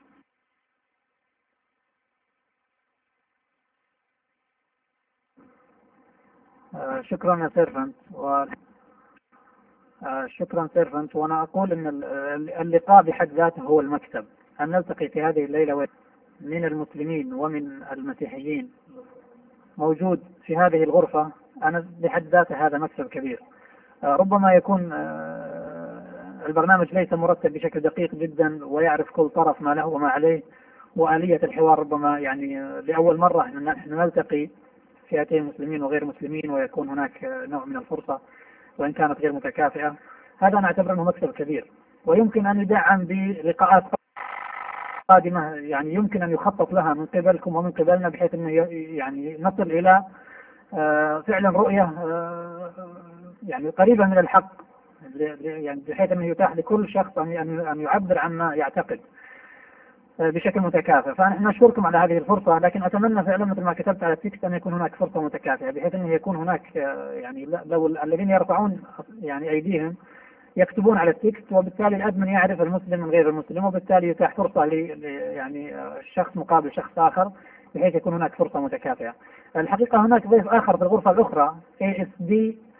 آه، شكرا يا سيرفنت و آه، شكرا سيرفنت وانا اقول ان ال- ال- اللقاء بحد ذاته هو المكتب ان نلتقي في هذه الليله و- من المسلمين ومن المسيحيين موجود في هذه الغرفه انا بحد ذاته هذا مكتب كبير آه، ربما يكون آه، البرنامج ليس مرتب بشكل دقيق جدا ويعرف كل طرف ما له وما عليه وآلية الحوار ربما يعني آه، لأول مرة إن نحن نلتقي فئتين مسلمين وغير مسلمين ويكون هناك نوع من الفرصة وإن كانت غير متكافئة هذا أنا أعتبر أنه مكسب كبير ويمكن أن يدعم بلقاءات قادمة يعني يمكن أن يخطط لها من قبلكم ومن قبلنا بحيث أنه ي- يعني نصل إلى آه، فعلا رؤية آه، يعني قريبة من الحق يعني بحيث انه يتاح لكل شخص ان ان يعبر عما يعتقد بشكل متكافئ فنحن نشكركم على هذه الفرصة لكن أتمنى فعلا مثل ما كتبت على التكست أن يكون هناك فرصة متكافئة بحيث أن يكون هناك يعني لو الذين يرفعون يعني أيديهم يكتبون على التكست وبالتالي الأدمن يعرف المسلم من غير المسلم وبالتالي يتاح فرصة ل يعني شخص مقابل شخص آخر بحيث يكون هناك فرصة متكافئة. الحقيقة هناك ضيف آخر في الغرفة الأخرى ASD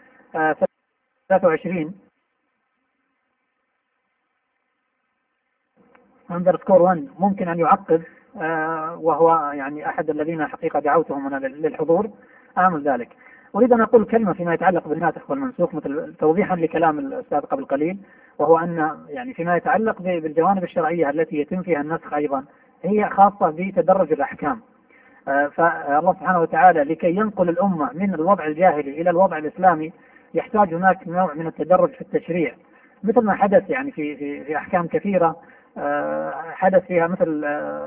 23 اندرسكور 1 ممكن ان يعقب آه وهو يعني احد الذين حقيقه دعوتهم انا للحضور امل ذلك. اريد ان اقول كلمه فيما يتعلق بالناسخ والمنسوخ مثل توضيحا لكلام الاستاذ قبل قليل وهو ان يعني فيما يتعلق بالجوانب الشرعيه التي يتم فيها النسخ ايضا هي خاصه بتدرج الاحكام. آه فالله سبحانه وتعالى لكي ينقل الامه من الوضع الجاهلي الى الوضع الاسلامي يحتاج هناك نوع من التدرج في التشريع مثل ما حدث يعني في في في احكام كثيره حدث فيها مثل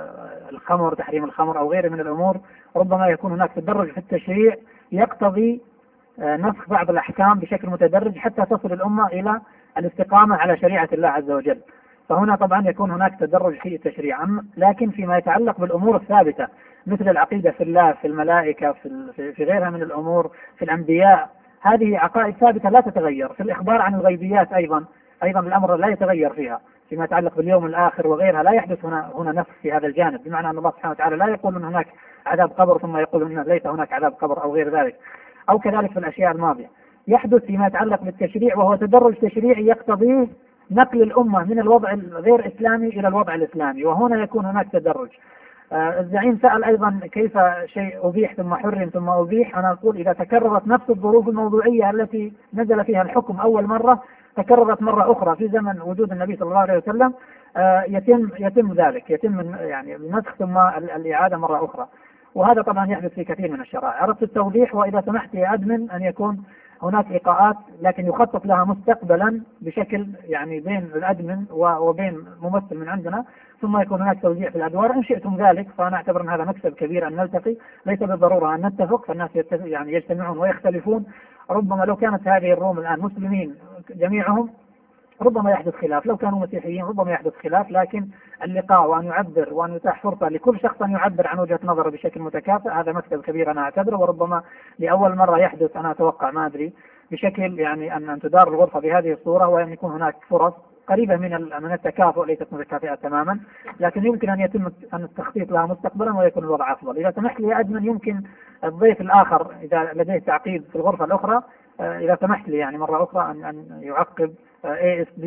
الخمر تحريم الخمر او غيره من الامور ربما يكون هناك تدرج في التشريع يقتضي نسخ بعض الاحكام بشكل متدرج حتى تصل الامه الى الاستقامه على شريعه الله عز وجل. فهنا طبعا يكون هناك تدرج في التشريع لكن فيما يتعلق بالامور الثابته مثل العقيده في الله في الملائكه في في غيرها من الامور في الانبياء هذه عقائد ثابته لا تتغير في الاخبار عن الغيبيات ايضا ايضا الامر لا يتغير فيها فيما يتعلق باليوم الاخر وغيرها لا يحدث هنا هنا نفس في هذا الجانب بمعنى ان الله سبحانه وتعالى لا يقول ان هناك عذاب قبر ثم يقول ان ليس هناك عذاب قبر او غير ذلك او كذلك في الاشياء الماضيه يحدث فيما يتعلق بالتشريع وهو تدرج تشريعي يقتضيه نقل الامه من الوضع الغير اسلامي الى الوضع الاسلامي وهنا يكون هناك تدرج آه الزعيم سأل أيضا كيف شيء أبيح ثم حرم ثم أبيح أنا أقول إذا تكررت نفس الظروف الموضوعية التي نزل فيها الحكم أول مرة تكررت مرة أخرى في زمن وجود النبي صلى الله عليه وسلم آه يتم يتم ذلك يتم يعني النسخ ثم الإعادة مرة أخرى وهذا طبعا يحدث في كثير من الشرائع أردت التوضيح وإذا سمحت يا أدمن أن يكون هناك إيقاعات لكن يخطط لها مستقبلا بشكل يعني بين الأدمن وبين ممثل من عندنا ثم يكون هناك توزيع في الأدوار إن شئتم ذلك فأنا أعتبر أن هذا مكسب كبير أن نلتقي ليس بالضرورة أن نتفق فالناس يعني يجتمعون ويختلفون ربما لو كانت هذه الروم الآن مسلمين جميعهم ربما يحدث خلاف لو كانوا مسيحيين ربما يحدث خلاف لكن اللقاء وأن يعبر وأن يتاح فرصة لكل شخص أن يعبر عن وجهة نظره بشكل متكافئ هذا مكسب كبير أنا أعتبره وربما لأول مرة يحدث أنا أتوقع ما أدري بشكل يعني أن أن تدار الغرفة بهذه الصورة وأن يكون هناك فرص قريبة من من التكافؤ ليست متكافئة تماما لكن يمكن أن يتم أن التخطيط لها مستقبلا ويكون الوضع أفضل إذا سمحت لي أدمن يمكن الضيف الآخر إذا لديه تعقيب في الغرفة الأخرى إذا سمحت لي يعني مرة أخرى أن أن يعقب ASD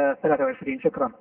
23 شكرا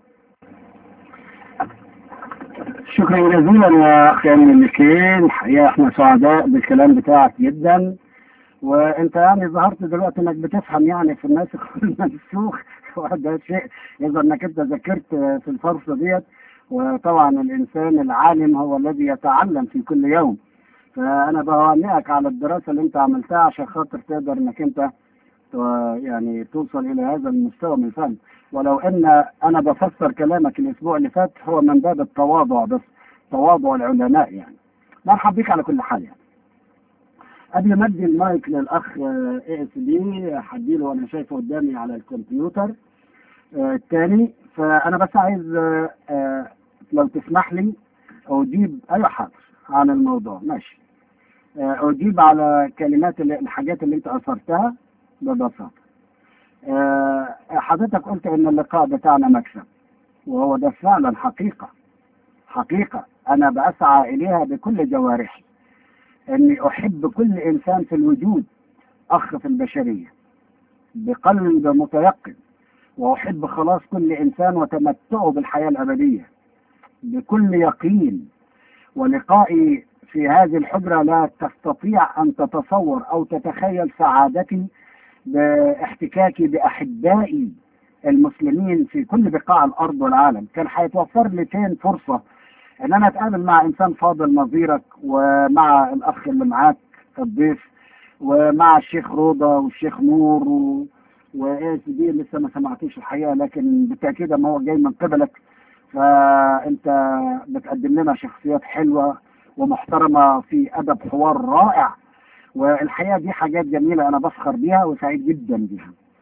شكرا جزيلا يا اخي الملكين الحقيقه احنا سعداء بالكلام بتاعك جدا وانت يعني ظهرت دلوقتي انك بتفهم يعني في الناسخ والمنسوخ وهذا شيء يظهر انك انت ذاكرت في الفرصه ديت وطبعا الانسان العالم هو الذي يتعلم في كل يوم فانا بهنئك على الدراسه اللي انت عملتها عشان خاطر تقدر انك انت يعني توصل الى هذا المستوى من الفهم ولو ان انا بفسر كلامك الاسبوع اللي فات هو من باب التواضع بس تواضع العلماء يعني مرحب بك على كل حال يعني قبل ما ادي المايك للاخ اي اس بي هديله وانا شايفه قدامي على الكمبيوتر الثاني فانا بس عايز آه لو تسمح لي اجيب ايوه حاضر عن الموضوع ماشي آه اجيب على كلمات اللي الحاجات اللي انت اثرتها ببساطه آه حضرتك قلت ان اللقاء بتاعنا مكسب وهو ده فعلا حقيقه حقيقه انا بسعى اليها بكل جوارحي اني احب كل انسان في الوجود اخ في البشريه بقلب متيقن واحب خلاص كل انسان وتمتعه بالحياه الابديه بكل يقين ولقائي في هذه الحجره لا تستطيع ان تتصور او تتخيل سعادتي باحتكاكي باحبائي المسلمين في كل بقاع الارض والعالم كان هيتوفر لي فين فرصه ان انا اتقابل مع انسان فاضل نظيرك ومع الاخ اللي معاك الضيف ومع الشيخ روضه والشيخ نور و... وايه دي لسه ما سمعتوش الحقيقه لكن بالتاكيد ما هو جاي من قبلك فانت بتقدم لنا شخصيات حلوه ومحترمه في ادب حوار رائع والحقيقه دي حاجات جميله انا بفخر بيها وسعيد جدا بيها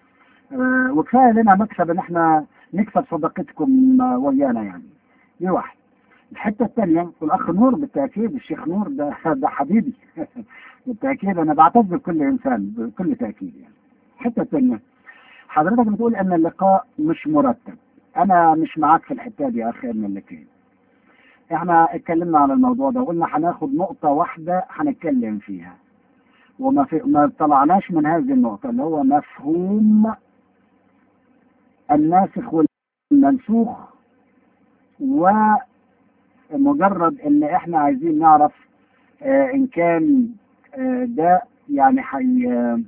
آه، وكفايه لنا مكسب ان احنا نكسب صداقتكم آه، ويانا يعني دي واحد الحته الثانيه والاخ نور بالتاكيد الشيخ نور ده ده حبيبي بالتاكيد انا بعتز بكل انسان بكل تاكيد يعني الحته الثانيه حضرتك بتقول ان اللقاء مش مرتب انا مش معاك في الحته دي يا اخي من اللقاء احنا اتكلمنا على الموضوع ده وقلنا هناخد نقطه واحده هنتكلم فيها وما في ما طلعناش من هذه النقطه اللي هو مفهوم الناسخ والمنسوخ ومجرد ان احنا عايزين نعرف آه ان كان آه ده يعني حي آه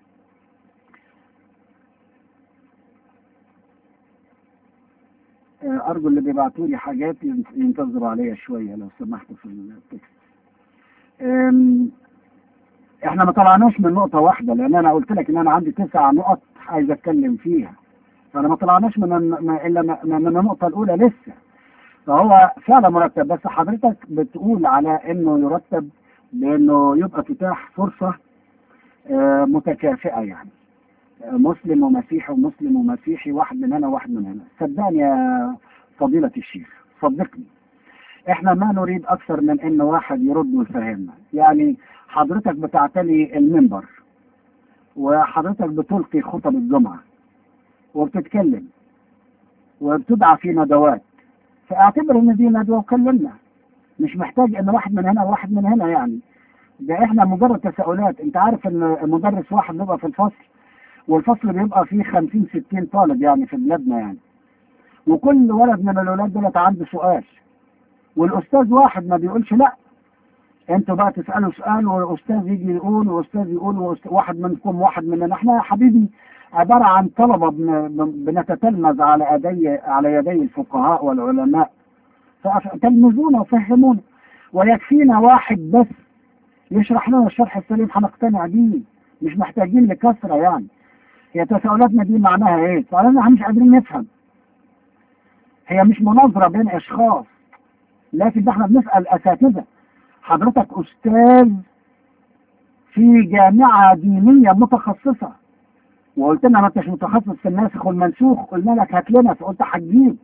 ارجو اللي بيبعتوا لي حاجات ينتظروا عليا شويه لو سمحتوا في التكست أم، احنا ما طلعناش من نقطه واحده لان انا قلت لك ان انا عندي تسع نقط عايز اتكلم فيها فانا ما طلعناش من الن- من- الا من من النقطه الاولى لسه فهو فعلا مرتب بس حضرتك بتقول على انه يرتب بانه يبقى تتاح فرصه آه، متكافئه يعني مسلم ومسيحي ومسلم ومسيحي واحد من هنا وواحد من هنا صدقني يا فضيلة الشيخ صدقني احنا ما نريد اكثر من ان واحد يرد ويفهمنا يعني حضرتك بتعتلي المنبر وحضرتك بتلقي خطب الجمعة وبتتكلم وبتدعى في ندوات فاعتبر ان دي ندوة وكلمنا مش محتاج ان واحد من هنا وواحد من هنا يعني ده احنا مجرد تساؤلات انت عارف ان مدرس واحد بيبقى في الفصل والفصل بيبقى فيه 50 60 طالب يعني في بلادنا يعني وكل ولد من الاولاد دولت عنده سؤال والاستاذ واحد ما بيقولش لا انتوا بقى تسالوا سؤال والاستاذ يجي يقول واستاذ يقول وأست- واحد منكم واحد مننا احنا يا حبيبي عباره عن طلبه بن- بن- بنتتلمذ على يدي على يدي الفقهاء والعلماء فتلمذونا وفهمونا ويكفينا واحد بس يشرح لنا الشرح السليم هنقتنع بيه مش محتاجين لكثره يعني هي تساؤلاتنا دي معناها ايه؟ فعلا احنا مش قادرين نفهم هي مش مناظره بين اشخاص لكن ده احنا بنسال اساتذه حضرتك استاذ في جامعه دينيه متخصصه وقلت لنا ما انتش متخصص في الناسخ والمنسوخ قلنا لك هات لنا فقلت هتجيب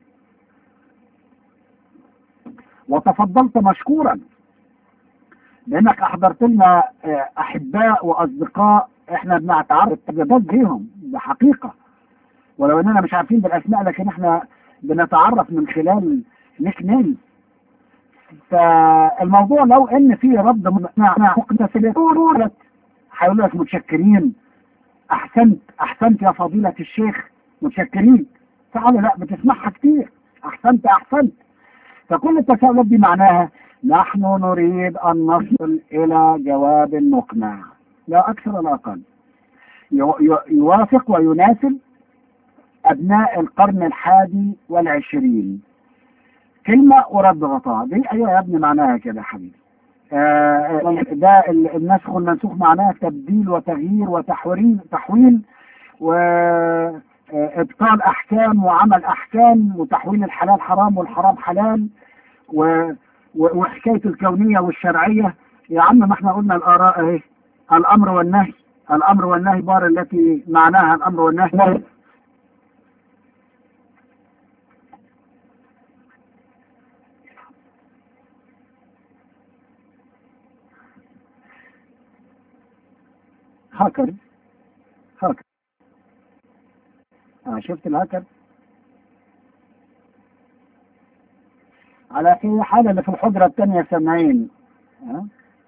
وتفضلت مشكورا لانك احضرت لنا آه، احباء واصدقاء احنا بنتعرف تجربات بيهم ده حقيقه ولو اننا مش عارفين بالاسماء لكن احنا بنتعرف من خلال نيك نيم فالموضوع لو ان في رد مقنع مقنع هيقول لك متشكرين احسنت احسنت يا فضيله الشيخ متشكرين تعالوا لا بتسمعها كتير احسنت احسنت فكل التساؤلات دي معناها نحن نريد أن نصل إلى جواب مقنع لا أكثر ولا أقل يو- يو- يوافق ويناسب أبناء القرن الحادي والعشرين كلمة ورد غطاء دي أيوة يا ابني معناها كده يا حبيبي آه، ده ال- النسخ والمنسوخ معناها تبديل وتغيير وتحويل تحويل وإبطال أحكام وعمل أحكام وتحويل الحلال حرام والحرام حلال و و- وحكاية الكونية والشرعية يا عم ما احنا قلنا الآراء اهي الأمر والنهي الأمر والنهي بار التي معناها الأمر والنهي هاكر هاكر آه شفت الهاكر على أي حال اللي في الحجرة الثانية سامعين ها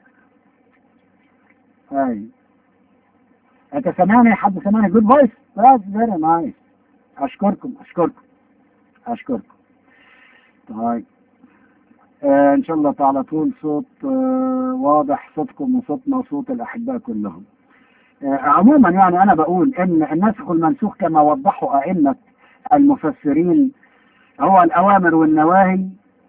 هاي انت سامعني حد سامعني جود فويس بس فيري نايس اشكركم اشكركم اشكركم طيب آه ان شاء الله تعالى طول صوت آه واضح صوتكم وصوتنا وصوت الاحباء كلهم آه عموما يعني انا بقول ان النسخ والمنسوخ كما وضحوا ائمه المفسرين هو الاوامر والنواهي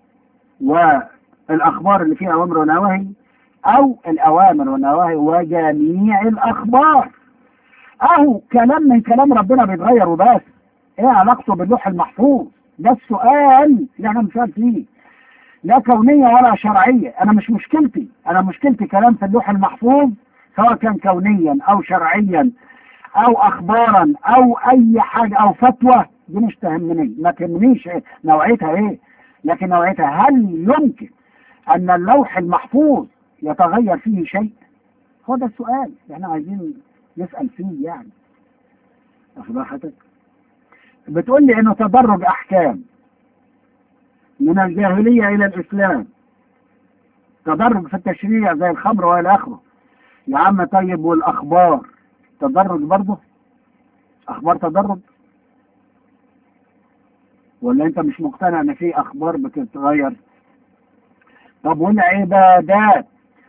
والاخبار اللي فيها اوامر ونواهي او الاوامر والنواهي وجميع الاخبار اهو كلام من كلام ربنا بيتغير وبس ايه علاقته باللوح المحفوظ ده السؤال اللي احنا بنسال فيه لا كونيه ولا شرعيه انا مش مشكلتي انا مشكلتي كلام في اللوح المحفوظ سواء كان كونيا او شرعيا او اخبارا او اي حاجة او فتوى دي مش تهمني ما تهمنيش إيه نوعيتها ايه لكن نوعيتها هل يمكن ان اللوح المحفوظ يتغير فيه شيء هو ده السؤال احنا عايزين نسأل فيه يعني واخد حضرتك بتقول لي انه تدرج احكام من الجاهلية الى الاسلام تدرج في التشريع زي الخمر والى اخره يا عم طيب والاخبار تدرج برضه اخبار تدرج ولا انت مش مقتنع ان في اخبار بتتغير طب والعبادات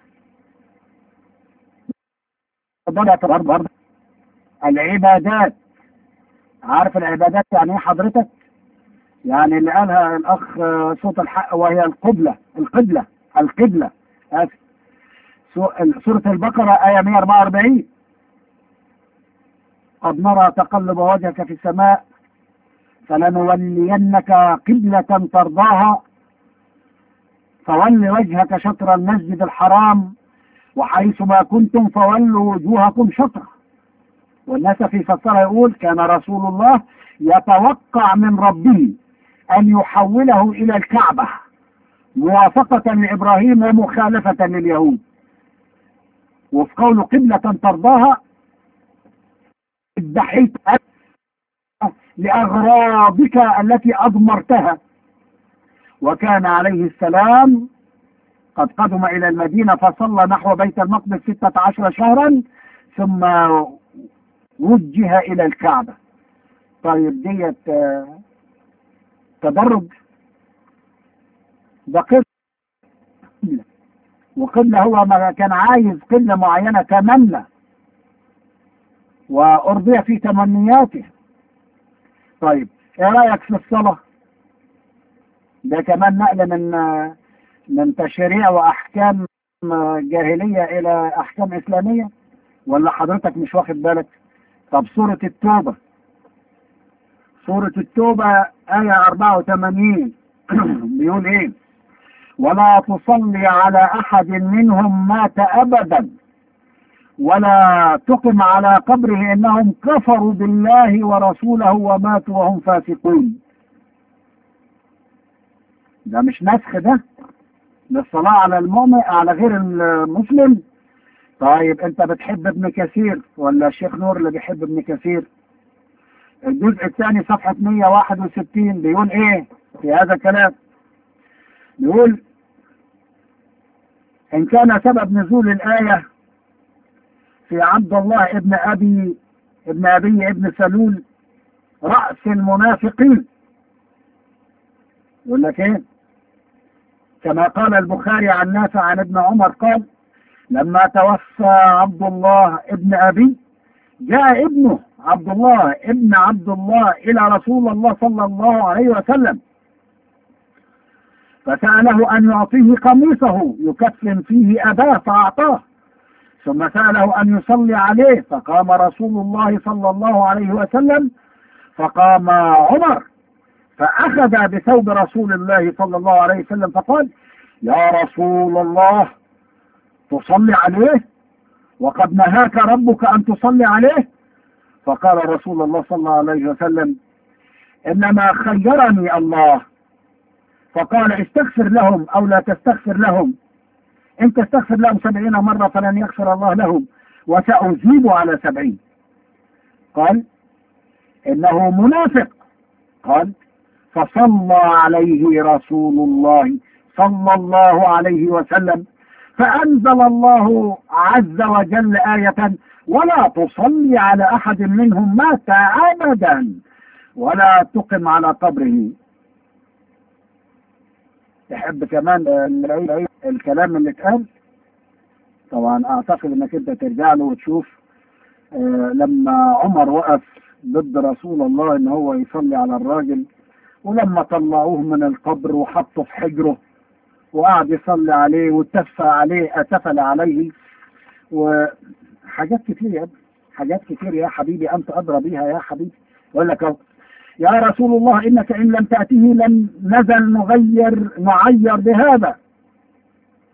تدرج برضه العبادات عارف العبادات يعني ايه حضرتك يعني اللي قالها الاخ صوت الحق وهي القبلة القبلة القبلة اسف سورة البقرة آية 144 قد نرى تقلب وجهك في السماء فلنولينك قبلة ترضاها فول وجهك شطر المسجد الحرام وحيث ما كنتم فولوا وجوهكم شطره والناس في فسرها يقول كان رسول الله يتوقع من ربه أن يحوله إلى الكعبة موافقة لإبراهيم ومخالفة لليهود وفي قول قبلة ترضاها ادحيت لأغراضك التي أضمرتها وكان عليه السلام قد قدم إلى المدينة فصلى نحو بيت المقدس ستة عشر شهرا ثم وجه إلى الكعبة طيب ديت تدرج ده قبلة وقبلة هو ما كان عايز قبلة معينة تمنى وأرضي في تمنياته طيب ايه رأيك في الصلاة ده كمان نقل من من تشريع وأحكام جاهلية إلى أحكام إسلامية ولا حضرتك مش واخد بالك طب سورة التوبة سورة التوبة آية 84 بيقول إيه ولا تصلي على أحد منهم مات أبدا ولا تقم على قبره إنهم كفروا بالله ورسوله وماتوا وهم فاسقون ده مش نسخ ده للصلاة على المؤمن على غير المسلم طيب انت بتحب ابن كثير ولا الشيخ نور اللي بيحب ابن كثير الجزء الثاني صفحة 161 بيقول ايه في هذا الكلام بيقول ان كان سبب نزول الآية في عبد الله ابن ابي ابن ابي ابن سلول رأس المنافقين يقول لك ايه كما قال البخاري عن نافع عن ابن عمر قال لما توفى عبد الله ابن أبي جاء ابنه عبد الله ابن عبد الله إلى رسول الله صلى الله عليه وسلم فسأله أن يعطيه قميصه يكفن فيه أباه فأعطاه ثم سأله أن يصلي عليه فقام رسول الله صلى الله عليه وسلم فقام عمر فأخذ بثوب رسول الله صلى الله عليه وسلم فقال يا رسول الله تصلي عليه وقد نهاك ربك أن تصلي عليه فقال رسول الله صلى الله عليه وسلم إنما خيرني الله فقال استغفر لهم أو لا تستغفر لهم إن تستغفر لهم سبعين مرة فلن يغفر الله لهم وسأزيد على سبعين قال إنه منافق قال فصلى عليه رسول الله صلى الله عليه وسلم فأنزل الله عز وجل آية ولا تصلي على أحد منهم مات أبدا ولا تقم على قبره تحب كمان نلاقي الكلام اللي اتقال طبعا اعتقد انك انت ترجع له وتشوف آه لما عمر وقف ضد رسول الله ان هو يصلي على الراجل ولما طلعوه من القبر وحطه في حجره وقعد يصلي عليه واتفى عليه اتفل عليه وحاجات كتير يا ابني حاجات كتير يا حبيبي انت ادرى بيها يا حبيبي يقول لك اهو يا رسول الله انك ان لم تاته لن نزل نغير نعير بهذا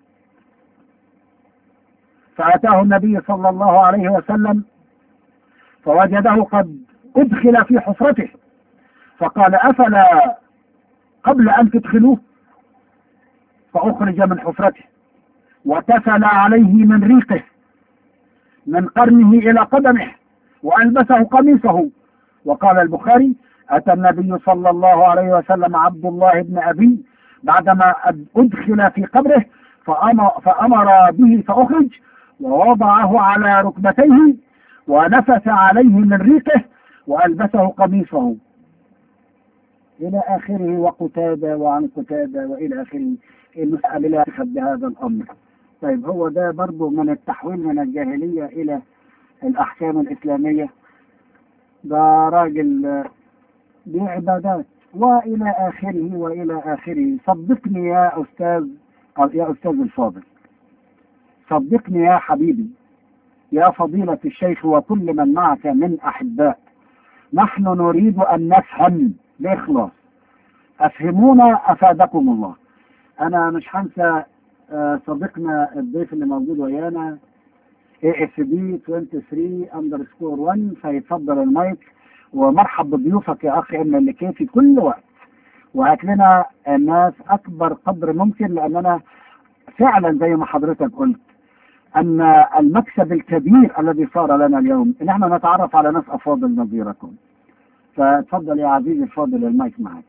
فاتاه النبي صلى الله عليه وسلم فوجده قد أدخل في حفرته فقال أفلا قبل أن تدخلوه فأخرج من حفرته وتفل عليه من ريقه من قرنه إلى قدمه وألبسه قميصه وقال البخاري أتى النبي صلى الله عليه وسلم عبد الله بن أبي بعدما أدخل في قبره فأمر, فأمر به فأخرج ووضعه على ركبتيه ونفث عليه من ريقه وألبسه قميصه إلى آخره وقتادة وعن قتادة وإلى آخره المسألة لا تخذ بهذا الأمر طيب هو ده برضه من التحويل من الجاهلية إلى الأحكام الإسلامية ده راجل دي عبادات وإلى آخره وإلى آخره صدقني يا أستاذ يا أستاذ الفاضل صدقني يا حبيبي يا فضيلة الشيخ وكل من معك من أحباء نحن نريد أن نفهم بإخلاص أفهمونا أفادكم الله أنا مش هنسى صديقنا الضيف اللي موجود ويانا اي اف بي 23 اندرسكور 1 فيتفضل المايك ومرحب بضيوفك يا اخي ان اللي كان في كل وقت وهات لنا الناس اكبر قدر ممكن لاننا فعلا زي ما حضرتك قلت ان المكسب الكبير الذي صار لنا اليوم ان احنا نتعرف على ناس افاضل نظيركم فتفضل يا عزيزي الفاضل المايك معك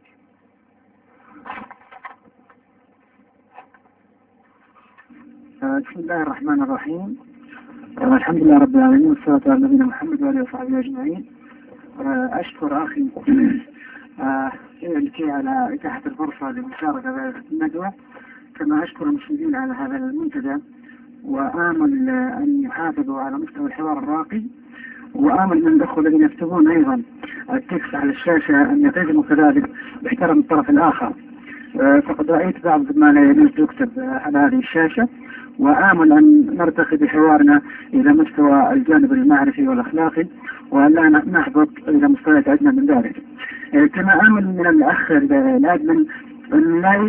بسم الله الرحمن الرحيم الحمد لله رب العالمين والصلاة على نبينا محمد وآله وصحبه أجمعين أشكر أخي لكي على إتاحة الفرصة للمشاركة في الندوة كما أشكر المسلمين على هذا المنتدى وآمل أن يحافظوا على مستوى الحوار الراقي وآمل من الأخوة الذين يكتبون أيضا التكست على الشاشة أن يلتزموا كذلك باحترام الطرف الآخر فقد رأيت بعض ما لا يجوز يكتب على هذه الشاشة وآمل أن نرتقي بحوارنا إلى مستوى الجانب المعرفي والأخلاقي ولا نهبط إلى مستويات أدنى من ذلك كما آمل من الأخ الأدمن أن لا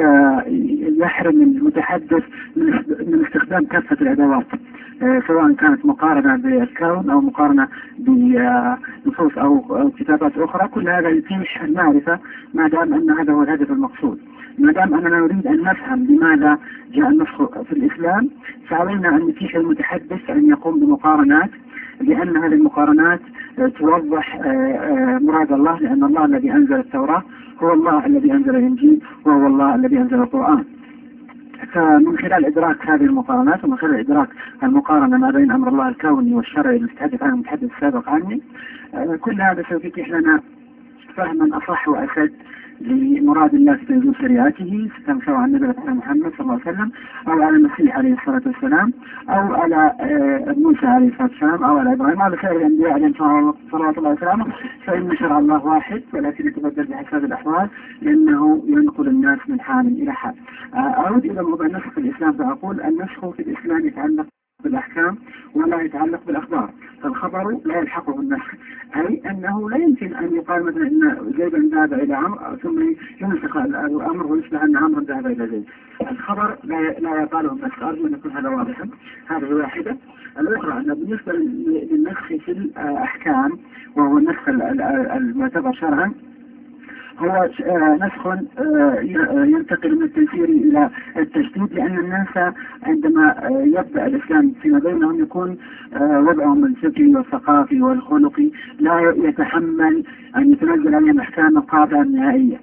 يحرم المتحدث من استخدام كافة الأدوات سواء كانت مقارنة بالكون أو مقارنة بنصوص أو كتابات أخرى كل هذا يتيح المعرفة ما دام أن هذا هو الهدف المقصود ما دام أننا نريد أن نفهم لماذا جاء النسخ في الإسلام فعلينا أن نتيح المتحدث أن يقوم بمقارنات لأن هذه المقارنات توضح مراد الله لأن الله الذي أنزل التوراة هو الله الذي أنزل الإنجيل وهو الله الذي أنزل القرآن فمن خلال إدراك هذه المقارنات ومن خلال إدراك المقارنة ما بين أمر الله الكوني والشرعي اللي تحدث عنه المتحدث السابق عني كل هذا سوف يتيح لنا فهما أصح وأشد لمراد الله في تنزيل شريعته سواء عن النبي محمد صلى الله عليه وسلم أو على المسيح عليه الصلاة والسلام أو على موسى عليه الصلاة والسلام أو على إبراهيم على خير الأنبياء عليهم صلوات الله وسلامه فإن شرع الله واحد ولكن يتبدل بحساب الأحوال لأنه ينقل الناس من حال إلى حال أعود إلى موضوع النسخ في الإسلام فأقول النسخ في الإسلام يتعلق بالأحكام ولا يتعلق بالأخبار فالخبر لا يلحقه النسخ أي أنه لا يمكن أن يقال مثلا أن زيدا ذهب إلى عمرو ثم ينسخ الأمر ويصبح أن عمرو ذهب إلى زيد الخبر لا لا يقاله النسخ أرجو أن يكون هذا واضحا هذه واحدة الأخرى أن بالنسبة للنسخ في الأحكام وهو النسخ المعتبر شرعا هو نسخ ينتقل من التيسير إلى التجديد لأن الناس عندما يبدأ الإسلام فيما بينهم يكون وضعهم الفكري والثقافي والخلقي لا يتحمل أن يتنزل عليهم أحكام القاطعة النهائية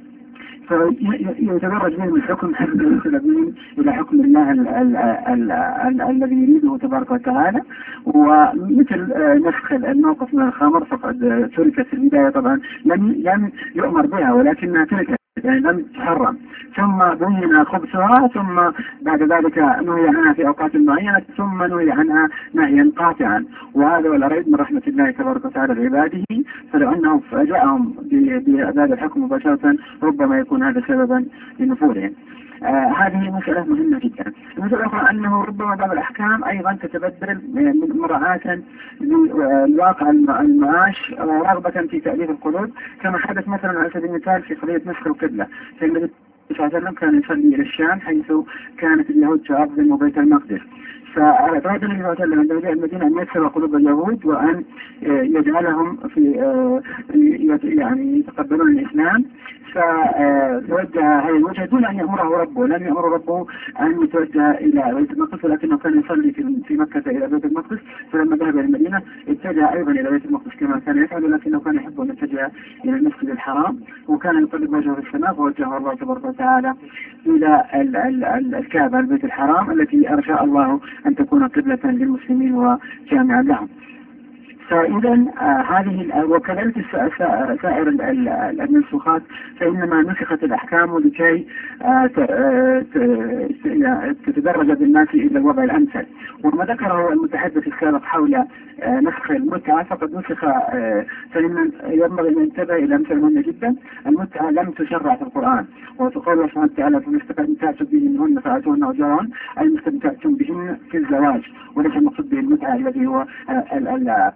فيتدرج بهم الحكم حتى يصل بهم الى حكم الله الذي يريده تبارك وتعالى ومثل نسخ الموقف من الخمر فقد تركت في البدايه طبعا لم لم يؤمر بها ولكنها تركت يعني لم تحرم ثم بين خبثها ثم بعد ذلك نهي عنها في اوقات معينه ثم نهي عنها نهيا قاطعا وهذا والاريد من رحمه الله تبارك وتعالى لعباده فلو انه فاجاهم بهذا الحكم مباشره ربما يكون هذا سببا لنفورهم. آه هذه مسألة مهمة جدا. المسألة الأخرى أنه ربما بعض الأحكام أيضا تتبدل مراعاة لواقع المعاش رغبة في تأليف القلوب كما حدث مثلا على سبيل المثال في قضية نسخ القبلة فالنبي صلى الله عليه وسلم كان يصلي إلى الشام حيث كانت اليهود تعظم بيت المقدس فأراد النبي صلى الله عليه وسلم عندما جاء المدينة أن يكسر قلوب اليهود وأن آه، يجعلهم في آه، يت- يعني يتقبلون الإسلام فتوجه هذه الوجهة دون أن يأمره ربه لم يأمر ربه أن يتوجه إلى بيت المقدس ولكنه كان يصلي في في مكة إلى بيت المقدس فلما ذهب إلى المدينة اتجه أيضا إلى بيت المقدس كما كان يفعل لكنه كان يحب أن يتجه إلى المسجد الحرام وكان يقلب وجهه في السماء فوجهه الله تبارك وتعالى إلى ال- ال- ال- الكعبة البيت الحرام التي أرشاء الله أن تكون قبلة للمسلمين وجامعا لهم فإذا آه، هذه ال- وكذلك الس- س- سائر ال- ال- المنسوخات فإنما نسخت الأحكام لكي آه، ت- آه، ت- يعني تتدرج بالناس إلى الوضع الأمثل وما ذكره المتحدث السابق حول آه، نسخ المتعة فقد نسخ آه، فإن ينبغي أن ينتبه إلى أمثلة مهمة جدا المتعة لم تشرع في القرآن وتقول الله سبحانه وتعالى فما استمتعتم بهن فآتوهن أجرهن أي ما استمتعتم بهن في الزواج وليس المقصود به المتعة الذي هو آه، ال- ال-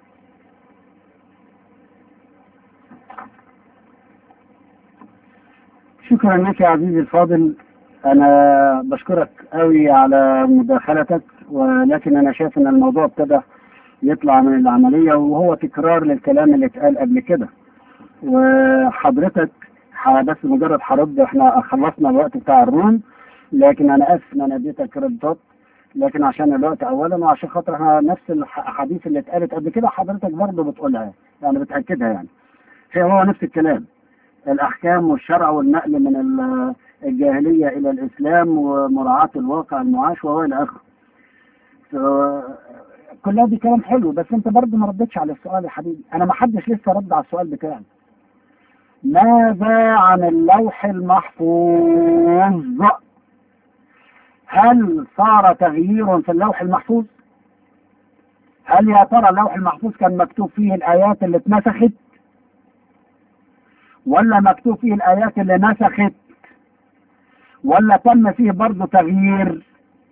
شكرا لك يا عزيزي الفاضل انا بشكرك قوي على مداخلتك ولكن انا شايف ان الموضوع ابتدى يطلع من العملية وهو تكرار للكلام اللي اتقال قبل كده وحضرتك ح- بس مجرد هرد احنا خلصنا الوقت بتاع الروم لكن انا اسف ان انا اديتك ردات لكن عشان الوقت اولا وعشان خاطر احنا نفس الحديث اللي اتقالت قبل كده حضرتك برضه بتقولها يعني بتاكدها يعني هي هو نفس الكلام الأحكام والشرع والنقل من ال- الجاهلية إلى الإسلام ومراعاة الواقع المعاش وإلى آخره. ف- كلها دي كلام حلو بس أنت برضه ما ردتش على السؤال يا حبيبي، أنا ما حدش لسه رد على السؤال بتاعي. ماذا عن اللوح المحفوظ؟ هل صار تغيير في اللوح المحفوظ؟ هل يا ترى اللوح المحفوظ كان مكتوب فيه الآيات اللي اتنسخت؟ ولا مكتوب فيه الآيات اللي نسخت ولا تم فيه برضه تغيير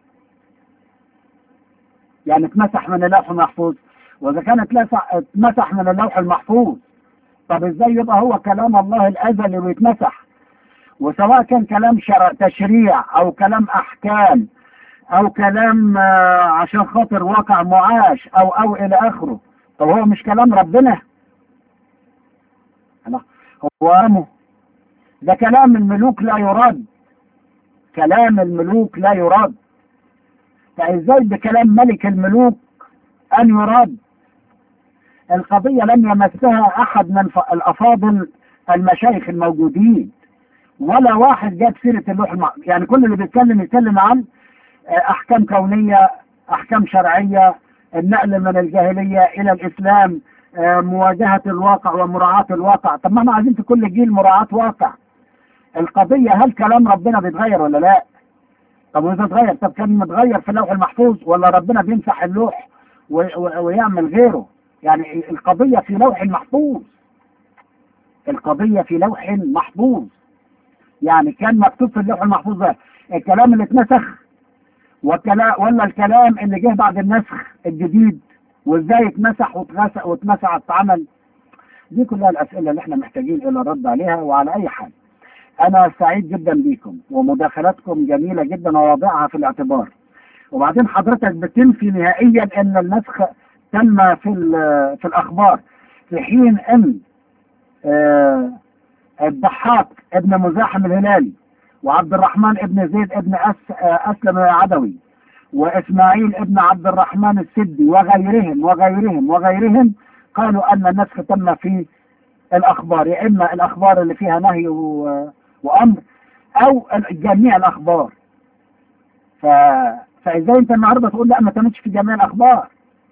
يعني اتمسح من اللوح المحفوظ وإذا كان اتلسع- اتمسح من اللوح المحفوظ طب ازاي يبقى هو كلام الله الأزلي ويتمسح وسواء كان كلام شرع تشريع أو كلام أحكام أو كلام آه، عشان خاطر واقع معاش أو أو إلى آخره طب هو مش كلام ربنا أنا هو أمه ده كلام الملوك لا يراد كلام الملوك لا يراد فازاي بكلام ملك الملوك ان يراد القضية لم يمسها احد من ف- الافاضل المشايخ الموجودين ولا واحد جاب سيرة اللوح المع... يعني كل اللي بيتكلم يتكلم عن آه، احكام كونية احكام شرعية النقل من الجاهلية الى الاسلام آه، مواجهة الواقع ومراعاة الواقع طب ما احنا عايزين في كل جيل مراعاة واقع القضية هل كلام ربنا بيتغير ولا لا طب واذا اتغير طب كان متغير في اللوح المحفوظ ولا ربنا بيمسح اللوح و- و- ويعمل غيره يعني القضية في لوح محفوظ القضية في لوح محفوظ يعني كان مكتوب في اللوح المحفوظ ده الكلام اللي اتنسخ وكلا ولا الكلام اللي جه بعد النسخ الجديد وازاي اتمسح واتغسق واتمسح اتعمل دي كلها الاسئله اللي احنا محتاجين الى الرد عليها وعلى اي حال انا سعيد جدا بيكم ومداخلاتكم جميله جدا وواضعها في الاعتبار وبعدين حضرتك بتنفي نهائيا ان النسخ تم في ال- في الاخبار في حين ان آه، الضحاك ابن مزاحم الهلالي وعبد الرحمن ابن زيد ابن أس آه، اسلم العدوي واسماعيل ابن عبد الرحمن السدي وغيرهم وغيرهم وغيرهم قالوا ان النسخ تم في الاخبار يا اما الاخبار اللي فيها نهي و- وامر او ال- جميع الاخبار ف... فازاي انت النهارده تقول لا ما تمتش في جميع الاخبار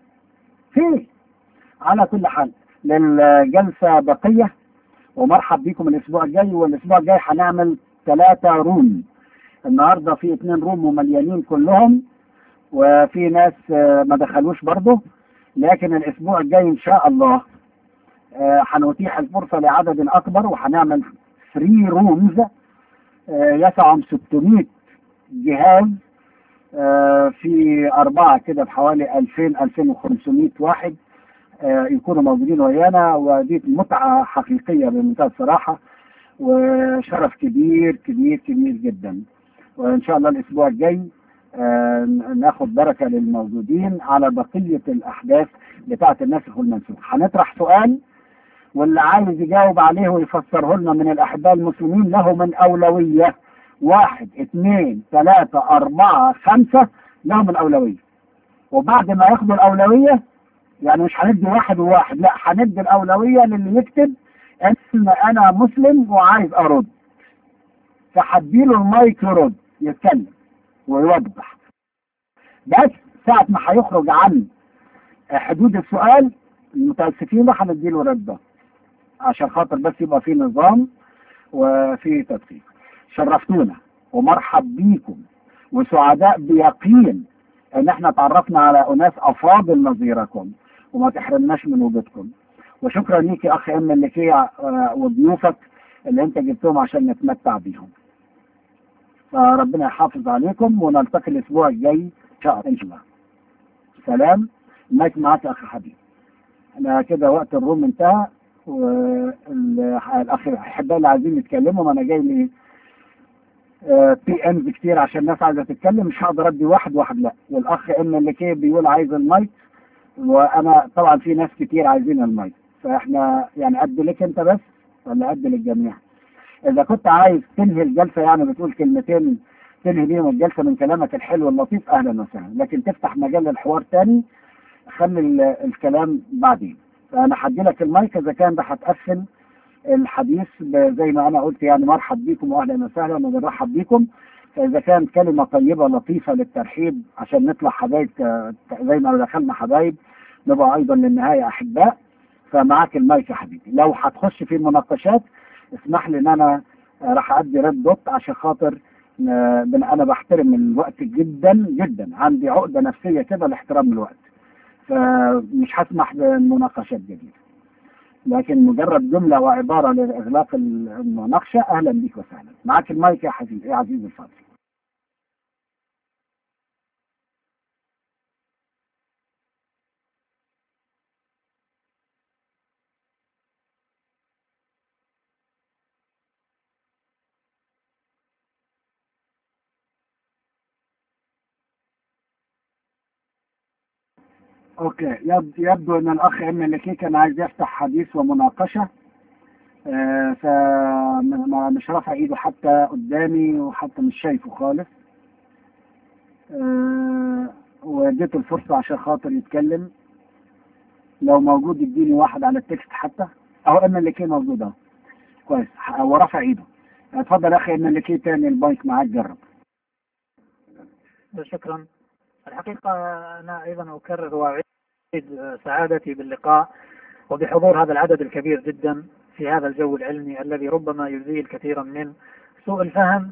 في على كل حال للجلسه بقيه ومرحب بكم الاسبوع الجاي والاسبوع الجاي هنعمل ثلاثة روم النهارده في اثنين روم ومليانين كلهم وفي ناس آه، ما دخلوش برضه لكن الاسبوع الجاي ان شاء الله آه، هنتيح الفرصة لعدد أكبر وهنعمل فري رومز يسعهم 600 جهاز آه، في أربعة كده بحوالي 2000 2500 واحد آه، يكونوا موجودين ويانا ودي متعة حقيقية بمنتهى الصراحة وشرف كبير كبير كبير جدا وإن شاء الله الأسبوع الجاي آه، ناخد بركة للموجودين على بقية الأحداث بتاعة الناسخ والمنسوخ هنطرح سؤال واللي عايز يجاوب عليه ويفسره لنا من الأحباء المسلمين له من أولوية واحد اثنين ثلاثة أربعة خمسة لهم الأولوية وبعد ما ياخدوا الأولوية يعني مش هندي واحد وواحد لا هندي الأولوية للي يكتب إن أنا مسلم وعايز أرد فهديله المايك يرد يتكلم ويوضح بس ساعة ما هيخرج عن حدود السؤال المتأسفين ده هنديله رده عشان خاطر بس يبقى في نظام وفي تدقيق شرفتونا ومرحب بيكم وسعداء بيقين ان احنا تعرفنا على اناس افاضل نظيركم وما تحرمناش من وجودكم وشكرا ليك يا اخ ام اللي وضيوفك اللي انت جبتهم عشان نتمتع بيهم فربنا يحافظ عليكم ونلتقي الاسبوع الجاي ان شاء الله سلام المايك معاك يا اخ حبيب انا كده وقت الروم انتهى والاخ الاحباء اللي عايزين يتكلموا ما انا جاي لي بي امز كتير عشان الناس عايزه تتكلم مش هقدر ادي واحد واحد لا والاخ ام اللي كي بيقول عايز المايك وانا طبعا في ناس كتير عايزين المايك فاحنا يعني ادي لك انت بس ولا ادي للجميع اذا كنت عايز تنهي الجلسه يعني بتقول كلمتين تنهي بيهم الجلسه من كلامك الحلو اللطيف اهلا وسهلا لكن تفتح مجال للحوار تاني خلي ال- الكلام بعدين فانا هدي لك المايك اذا كان ده هتقفل الحديث ب- زي ما انا قلت يعني مرحب بيكم واهلا وسهلا وبنرحب بيكم فاذا كان كلمه طيبه لطيفه للترحيب عشان نطلع حبايب ك- زي ما دخلنا حبايب نبقى ايضا للنهايه احباء فمعاك المايك يا حبيبي لو هتخش في مناقشات اسمح لي ان انا راح ادي ريد دوت عشان خاطر آه، بن- انا بحترم الوقت جدا جدا عندي عقده نفسيه كده لاحترام الوقت فمش هسمح بمناقشات جديده لكن مجرد جمله وعباره لاغلاق المناقشه اهلا بك وسهلا معاك المايك يا حبيبي يا عزيزي الفاضل اوكي يب- يبدو ان الاخ ام اللي كان عايز يفتح حديث ومناقشه آه، فما مش رافع ايده حتى قدامي وحتى مش شايفه خالص آه، واديته الفرصه عشان خاطر يتكلم لو موجود يديني واحد على التكست حتى اهو ام اللي كي موجود اهو كويس هو رافع ايده اتفضل يا اخي ام اللي كي تاني البايك معاك جرب شكرا الحقيقة أنا أيضا أكرر وأعيد سعادتي باللقاء وبحضور هذا العدد الكبير جدا في هذا الجو العلمي الذي ربما يزيل كثيرا من سوء الفهم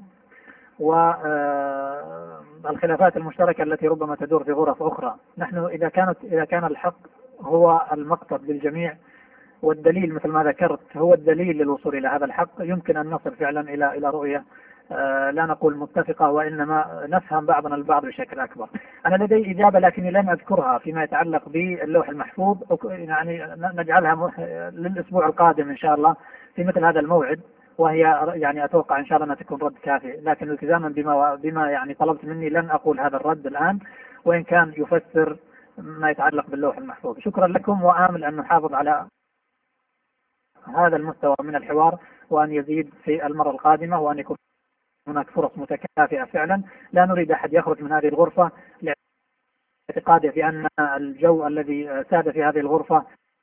والخلافات المشتركة التي ربما تدور في غرف أخرى نحن إذا كانت إذا كان الحق هو المقصد للجميع والدليل مثل ما ذكرت هو الدليل للوصول إلى هذا الحق يمكن أن نصل فعلا إلى إلى رؤية آه، لا نقول متفقة وإنما نفهم بعضنا البعض بشكل أكبر أنا لدي إجابة لكني لم أذكرها فيما يتعلق باللوح المحفوظ أك- يعني ن- نجعلها م- للأسبوع القادم إن شاء الله في مثل هذا الموعد وهي يعني أتوقع إن شاء الله أنها تكون رد كافي لكن التزاما بما بما يعني طلبت مني لن أقول هذا الرد الآن وإن كان يفسر ما يتعلق باللوح المحفوظ شكرا لكم وآمل أن نحافظ على هذا المستوى من الحوار وأن يزيد في المرة القادمة وأن يكون هناك فرص متكافئة فعلا لا نريد أحد يخرج من هذه الغرفة لاعتقاده بأن الجو الذي ساد في هذه الغرفة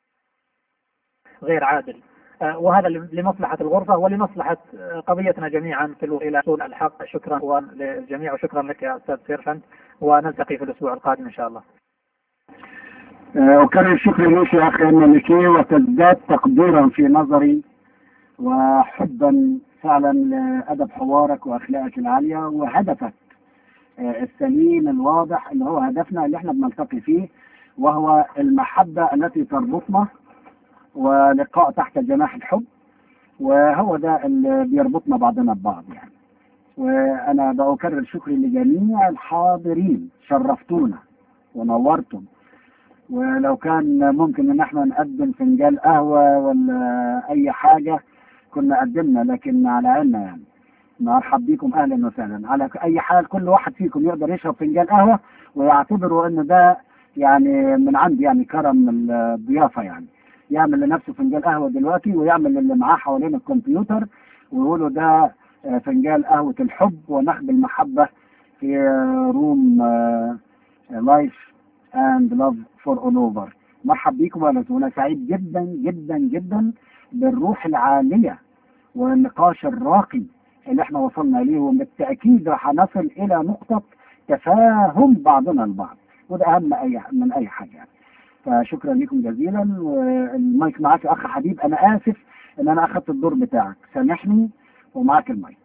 غير عادل آه، وهذا لمصلحة الغرفة ولمصلحة آه، قضيتنا جميعا في الوصول إلى حصول الحق شكرا للجميع وشكرا لك يا أستاذ سيرفنت ونلتقي في الأسبوع القادم إن شاء الله آه، أكرر الشكر لك يا أخي الملكي وتزداد تقديرا في نظري وحبا فعلا لأدب حوارك وأخلاقك العالية وهدفك آه، السليم الواضح اللي هو هدفنا اللي احنا بنلتقي فيه وهو المحبة التي تربطنا ولقاء تحت جناح الحب وهو ده اللي بيربطنا بعضنا ببعض يعني وأنا بأكرر شكري لجميع الحاضرين شرفتونا ونورتم ولو كان ممكن ان احنا نقدم فنجان قهوة ولا اي حاجة كنا قدمنا لكن على عنا يعني مرحب بكم اهلا وسهلا على اي حال كل واحد فيكم يقدر يشرب فنجان قهوه ويعتبروا ان ده يعني من عندي يعني كرم الضيافه يعني يعمل لنفسه فنجان قهوه دلوقتي ويعمل اللي معاه حوالين الكمبيوتر ويقولوا ده آه، فنجان قهوه الحب ونخب المحبه في روم لايف اند لاف فور اول اوفر مرحب بيكم وانا وانا سعيد جدا جدا جدا بالروح العاليه والنقاش الراقي اللي احنا وصلنا اليه وبالتاكيد راح نصل الى نقطه تفاهم بعضنا البعض وده اهم اي من اي حاجه يعني. فشكرا لكم جزيلا والمايك معاك يا اخ حبيب انا اسف ان انا اخذت الدور بتاعك سامحني ومعاك المايك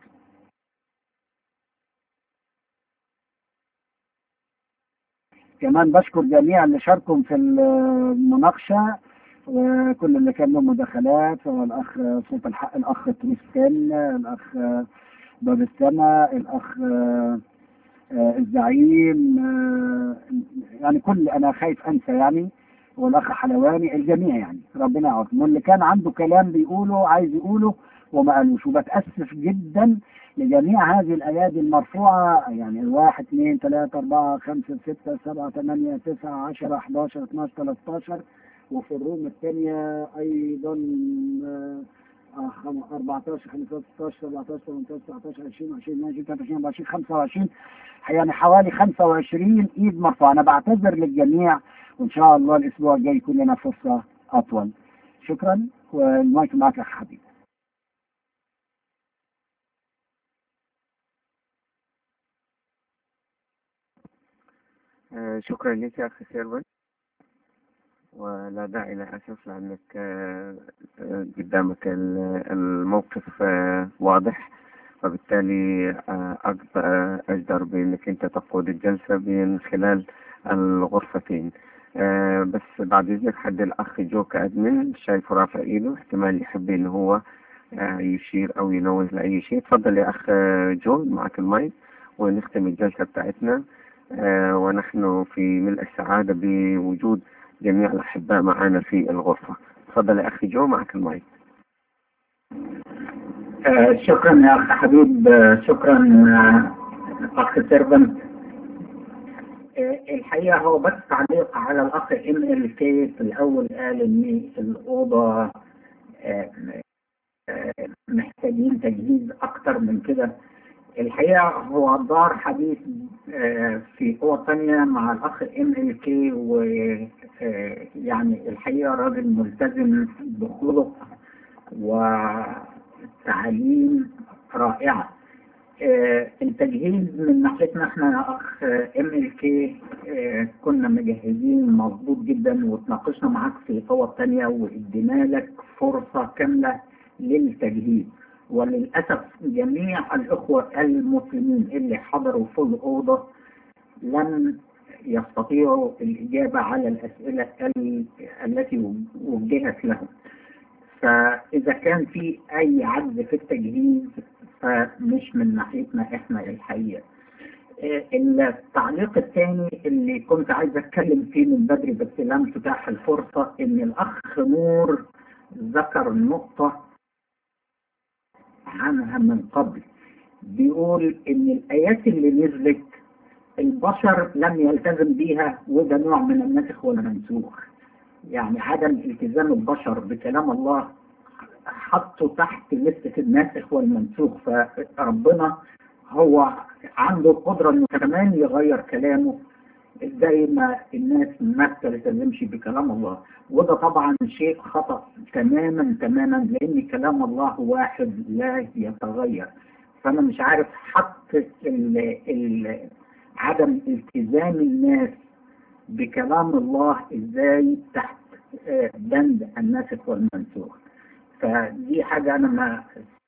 كمان بشكر جميع اللي شاركوا في المناقشة وكل اللي كان لهم مداخلات سواء الأخ صوت الحق الأخ تريستين الأخ باب السماء الأخ الزعيم يعني كل أنا خايف أنسى يعني والأخ حلواني الجميع يعني ربنا يعوضهم واللي كان عنده كلام بيقوله عايز يقوله وما قالوش وبتأسف جدا لجميع هذه الأيادي المرفوعة يعني الواحد اثنين ثلاثة أربعة خمسة ستة سبعة ثمانية تسعة عشرة 11 12 13 وفي الروم الثانية أيضا آه، آه، خم- 14 15 16 17 18 19 20 20 22 23 24 25 يعني حوالي 25 ايد مرفوعة انا بعتذر للجميع وان شاء الله الاسبوع الجاي يكون لنا فرصة اطول شكرا والمايك معك يا أخ حبيبي آه، شكرا لك يا أخي سيرفن ولا داعي للأسف لأنك آه، آه، قدامك ال- الموقف آه، واضح وبالتالي آه، أقد- آه، أجدر بأنك أنت تقود الجلسة من خلال الغرفتين آه، بس بعد إذنك حد الأخ جو كأدمن شايفه رافع إيده احتمال يحب إن هو آه، يشير أو ينوه لأي شيء تفضل يا أخ آه، جو معك المايك ونختم الجلسة بتاعتنا آه، ونحن في ملء السعادة بوجود جميع الأحباء معنا في الغرفة تفضل يا أخي جو معك المايك آه، شكرا يا اخ حبيب آه، شكرا آه، اخ سيرفنت آه، الحقيقه هو بس تعليق على الاخ ام ال كي في الاول قال ان الاوضه آه، آه، محتاجين تجهيز اكتر من كده الحقيقه هو دار حديث آه، في قوة تانية مع الاخ ام ال كي ويعني الحقيقه راجل ملتزم بخلق وتعليم رائعة آه، التجهيز من ناحيتنا احنا يا اخ ام ال كي كنا مجهزين مظبوط جدا وتناقشنا معاك في قوة تانية وادينا لك فرصة كاملة للتجهيز وللأسف جميع الإخوة المسلمين اللي حضروا في الأوضة لم يستطيعوا الإجابة على الأسئلة ال- التي وجهت لهم فإذا كان في أي عجز في التجهيز فمش من ناحيتنا إحنا الحقيقة آه، التعليق الثاني اللي كنت عايز أتكلم فيه من بدري بس لم تتاح الفرصة إن الأخ نور ذكر نقطة عنها من قبل بيقول إن الآيات اللي نزلت البشر لم يلتزم بيها وده نوع من النسخ والمنسوخ يعني عدم التزام البشر بكلام الله حطه تحت لستة الناسخ والمنسوخ فربنا هو عنده القدرة انه كمان يغير كلامه زي ما الناس ما بتلتزمش بكلام الله وده طبعا شيء خطأ تماما تماما لان كلام الله واحد لا يتغير فانا مش عارف حط ال ال عدم التزام الناس بكلام الله ازاي تحت آه، بند الناسخ والمنسوخ فدي حاجة أنا ما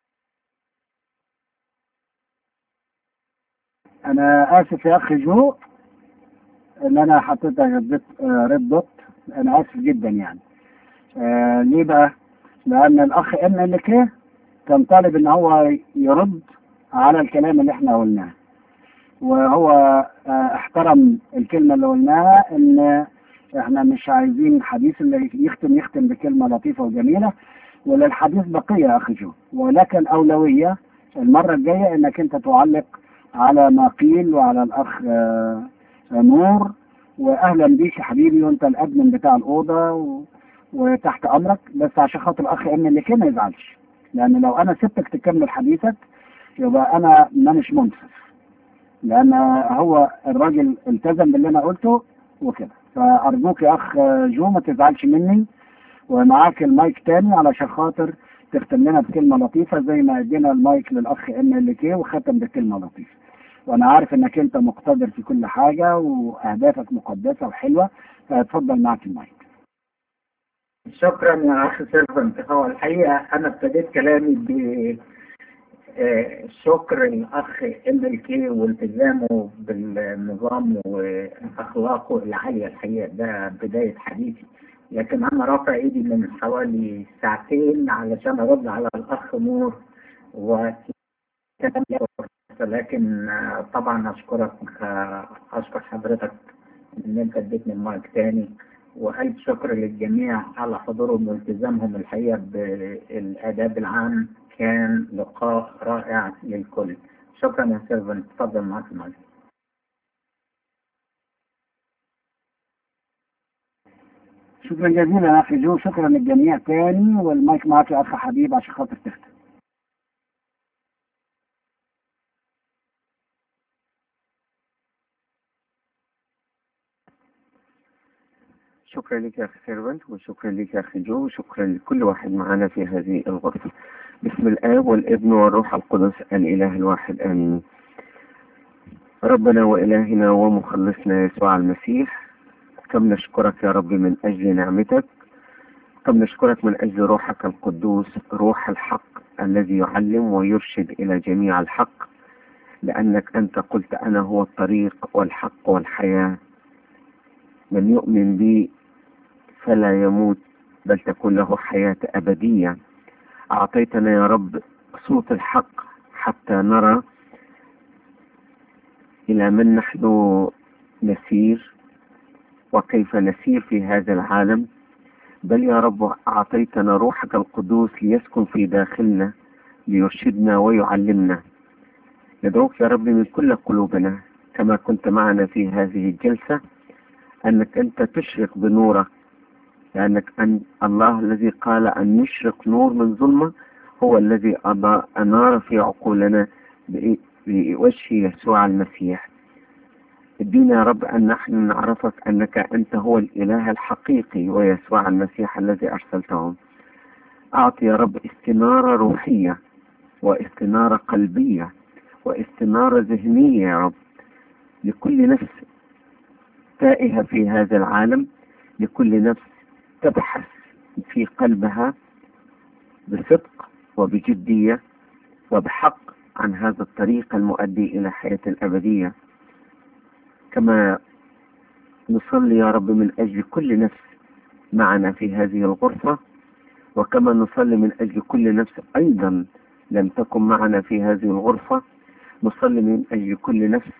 انا اسف يا اخي جو ان انا حطيتها ريد ريد دوت انا اسف جدا يعني آه ليه بقى لان الاخ ام ال كي كان طالب ان هو يرد على الكلام اللي احنا قلناه وهو آه احترم الكلمه اللي قلناها ان احنا مش عايزين حديث اللي يختم يختم بكلمه لطيفه وجميله وللحديث بقيه يا اخي جو ولكن الاولويه المرة الجاية انك انت تعلق على ما قيل وعلى الاخ آه، نور واهلا بيك يا حبيبي وانت الادمن بتاع الاوضه و... وتحت امرك بس عشان خاطر الاخ ان اللي كده ما يزعلش لان لو انا سبتك تكمل حديثك يبقى انا مانيش منصف لان هو الراجل التزم باللي انا قلته وكده فارجوك يا اخ جو ما تزعلش مني ومعاك المايك تاني علشان خاطر تختم لنا بكلمه لطيفه زي ما ادينا المايك للاخ ام ال كي وختم بكلمه لطيفه وانا عارف انك انت مقتدر في كل حاجه واهدافك مقدسه وحلوه فاتفضل معك المايك شكرا يا اخي سيرفنت هو الحقيقه انا ابتديت كلامي ب آه، شكر الاخ ام ال كي والتزامه بالنظام واخلاقه العاليه الحقيقه ده بدايه حديثي لكن انا رافع ايدي من حوالي ساعتين علشان ارد على الاخ نور و لكن آه، طبعا اشكرك آه، اشكر حضرتك ان انت اديتني المايك تاني والف شكر للجميع على حضورهم والتزامهم الحقيقه بالاداب العام كان لقاء رائع للكل شكرا يا سيرفن تفضل معك المايك شكرا جزيلا يا اخي جو شكرا للجميع تاني والمايك معك يا اخ حبيب عشان خاطر تختم شكرا لك يا أخي سيرفنت وشكرا لك يا أخي جو وشكرا لكل واحد معنا في هذه الغرفة بسم الآب والابن والروح القدس الإله الواحد آمين ربنا وإلهنا ومخلصنا يسوع المسيح كم نشكرك يا رب من أجل نعمتك كم نشكرك من أجل روحك القدوس روح الحق الذي يعلم ويرشد إلى جميع الحق لأنك أنت قلت أنا هو الطريق والحق والحياة من يؤمن بي فلا يموت بل تكون له حياة أبدية أعطيتنا يا رب صوت الحق حتى نرى إلى من نحن نسير وكيف نسير في هذا العالم بل يا رب أعطيتنا روحك القدوس ليسكن في داخلنا ليرشدنا ويعلمنا ندعوك يا رب من كل قلوبنا كما كنت معنا في هذه الجلسة أنك أنت تشرق بنورك لأنك أن الله الذي قال أن نشرق نور من ظلمة هو الذي أضاء أنار في عقولنا بوجه يسوع المسيح ادينا يا رب أن نحن نعرفك أنك أنت هو الإله الحقيقي ويسوع المسيح الذي أرسلته أعطي يا رب استنارة روحية واستنارة قلبية واستنارة ذهنية يا رب لكل نفس تائهة في هذا العالم لكل نفس تبحث في قلبها بصدق وبجدية وبحق عن هذا الطريق المؤدي إلى حياة الأبدية كما نصلي يا رب من أجل كل نفس معنا في هذه الغرفة وكما نصلي من أجل كل نفس أيضا لم تكن معنا في هذه الغرفة نصلي من أجل كل نفس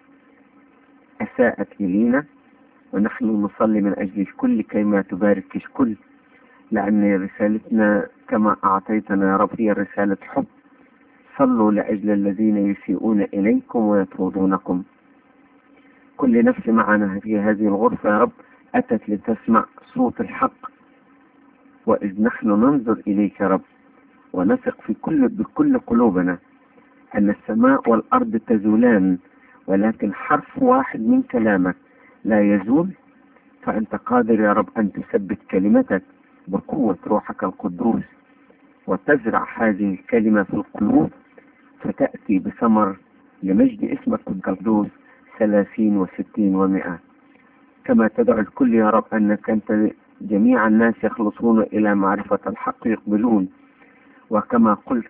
أساءت إلينا ونحن نصلي من أجل الكل كيما تبارك الكل لأن رسالتنا كما أعطيتنا يا رب هي رسالة حب صلوا لأجل الذين يسيئون إليكم ويطردونكم كل نفس معنا في هذه الغرفة يا رب أتت لتسمع صوت الحق وإذ نحن ننظر إليك يا رب ونثق في كل بكل قلوبنا أن السماء والأرض تزولان ولكن حرف واحد من كلامك لا يزول فأنت قادر يا رب أن تثبت كلمتك بقوة روحك القدوس وتزرع هذه الكلمة في القلوب فتأتي بثمر لمجد اسمك القدوس ثلاثين وستين ومئة كما تدعو الكل يا رب أنك أنت جميع الناس يخلصون إلى معرفة الحق يقبلون وكما قلت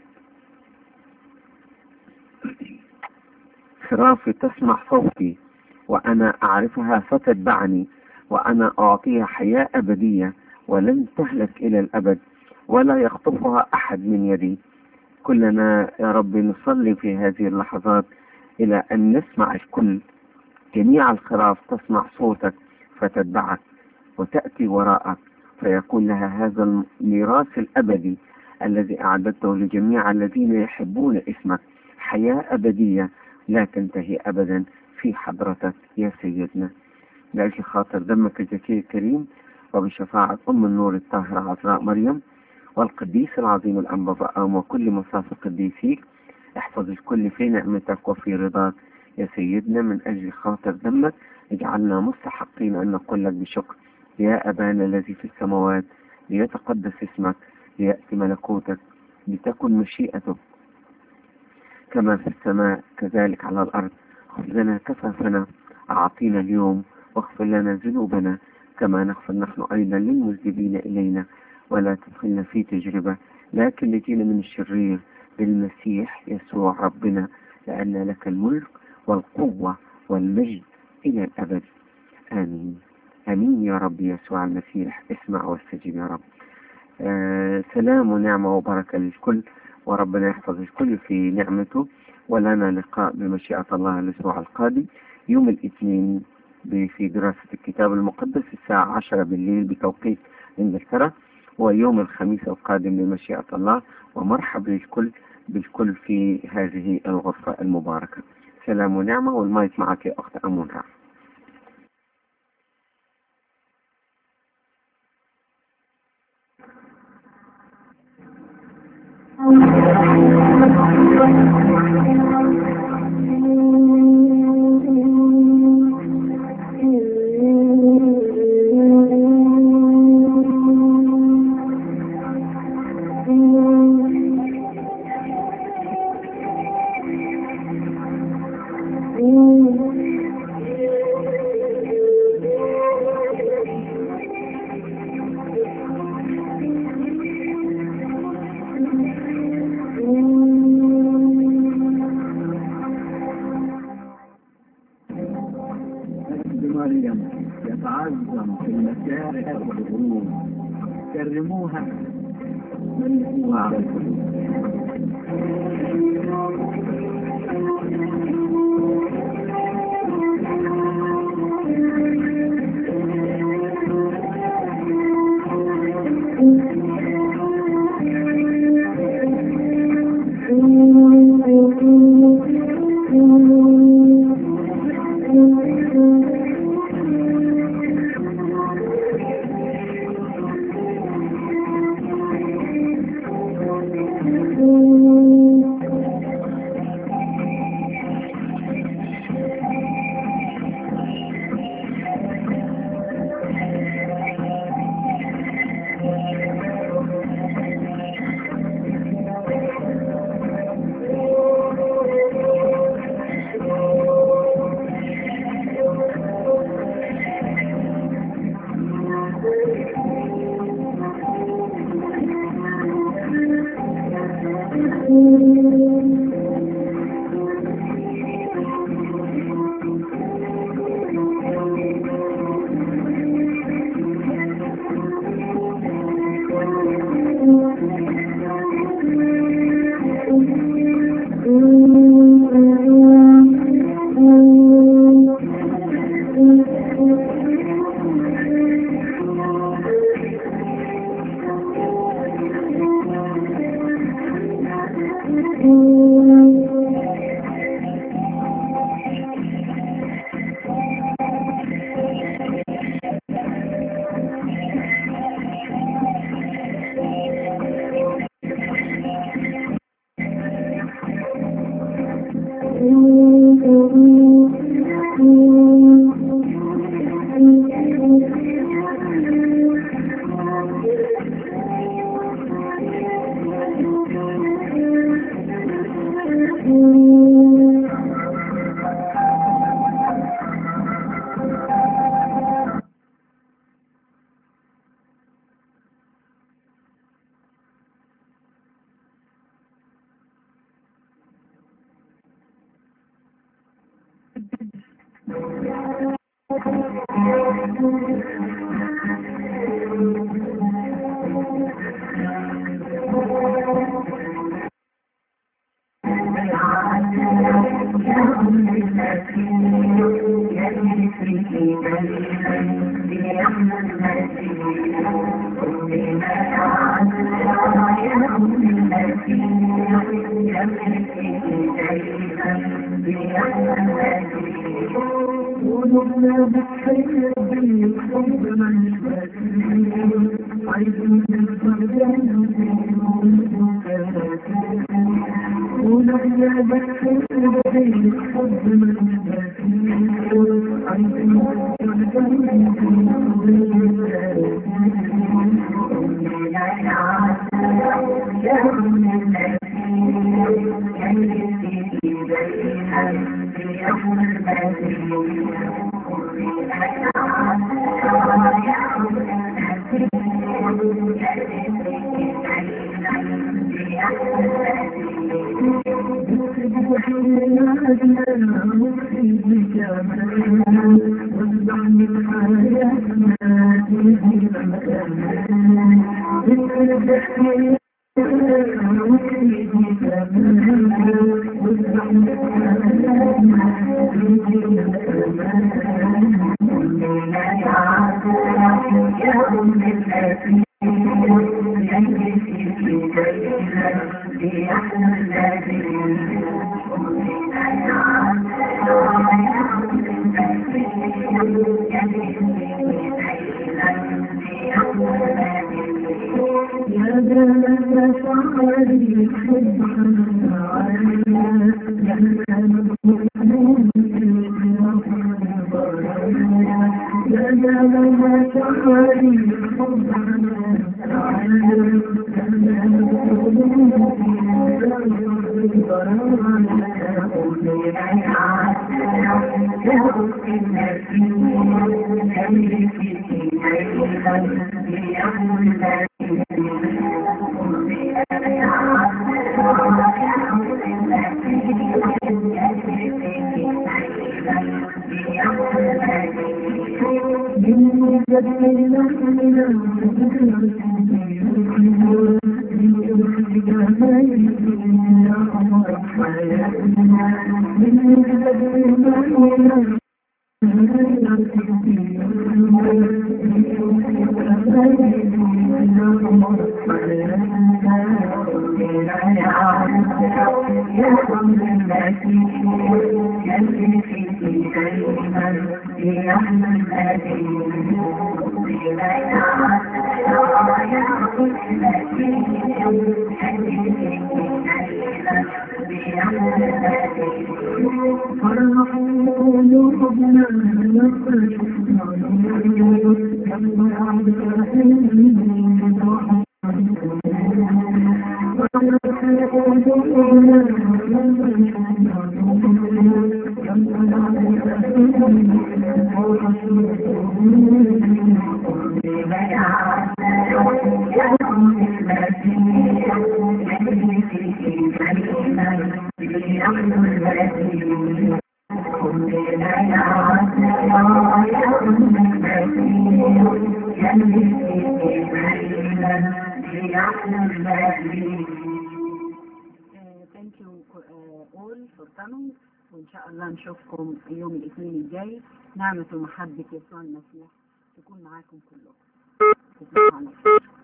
خرافي تسمع صوتي وأنا أعرفها فتتبعني وأنا أعطيها حياة أبدية ولن تهلك إلى الأبد ولا يخطفها أحد من يدي كلنا يا رب نصلي في هذه اللحظات إلى أن نسمع الكل جميع الخراف تسمع صوتك فتتبعك وتأتي وراءك فيكون لها هذا الميراث الأبدي الذي أعددته لجميع الذين يحبون اسمك حياة أبدية لا تنتهي أبدا في حضرتك يا سيدنا لأجل خاطر دمك الزكي الكريم وبشفاعة أم النور الطاهرة عذراء مريم والقديس العظيم الأنبا بقام وكل مصاف قديسيك احفظ الكل في نعمتك وفي رضاك يا سيدنا من أجل خاطر دمك اجعلنا مستحقين أن نقول لك بشكر يا أبانا الذي في السماوات ليتقدس اسمك ليأتي ملكوتك لتكن مشيئتك كما في السماء كذلك على الأرض خذنا كفافنا أعطينا اليوم واغفر لنا ذنوبنا كما نغفر نحن أيضا للمذنبين إلينا ولا تدخلنا في تجربة لكن نجينا من الشرير بالمسيح يسوع ربنا لأن لك الملك والقوة والمجد إلى الأبد آمين آمين يا رب يسوع المسيح اسمع واستجب يا رب آه سلام ونعمة وبركة للكل وربنا يحفظ الكل في نعمته ولنا لقاء بمشيئة الله الأسبوع القادم يوم الاثنين في دراسة الكتاب المقدس الساعة عشرة بالليل بتوقيت إنجلترا ويوم الخميس القادم بمشيئة الله ومرحبا بالكل بالكل في هذه الغرفة المباركة سلام ونعمة والمايك معك يا أخت أمون رعف مريم يتعظم في المسارح والغروب كرموها ملكوها على القلوب Thank you. قلوبنا بتحب بالحب من عايزين قلوبنا بتحب بالحب من ثانك يو اول فور كامينج وان شاء الله نشوفكم يوم الاثنين الجاي نعمة ومحبة يسوع المسيح تكون معاكم كلكم تصبحوا على خير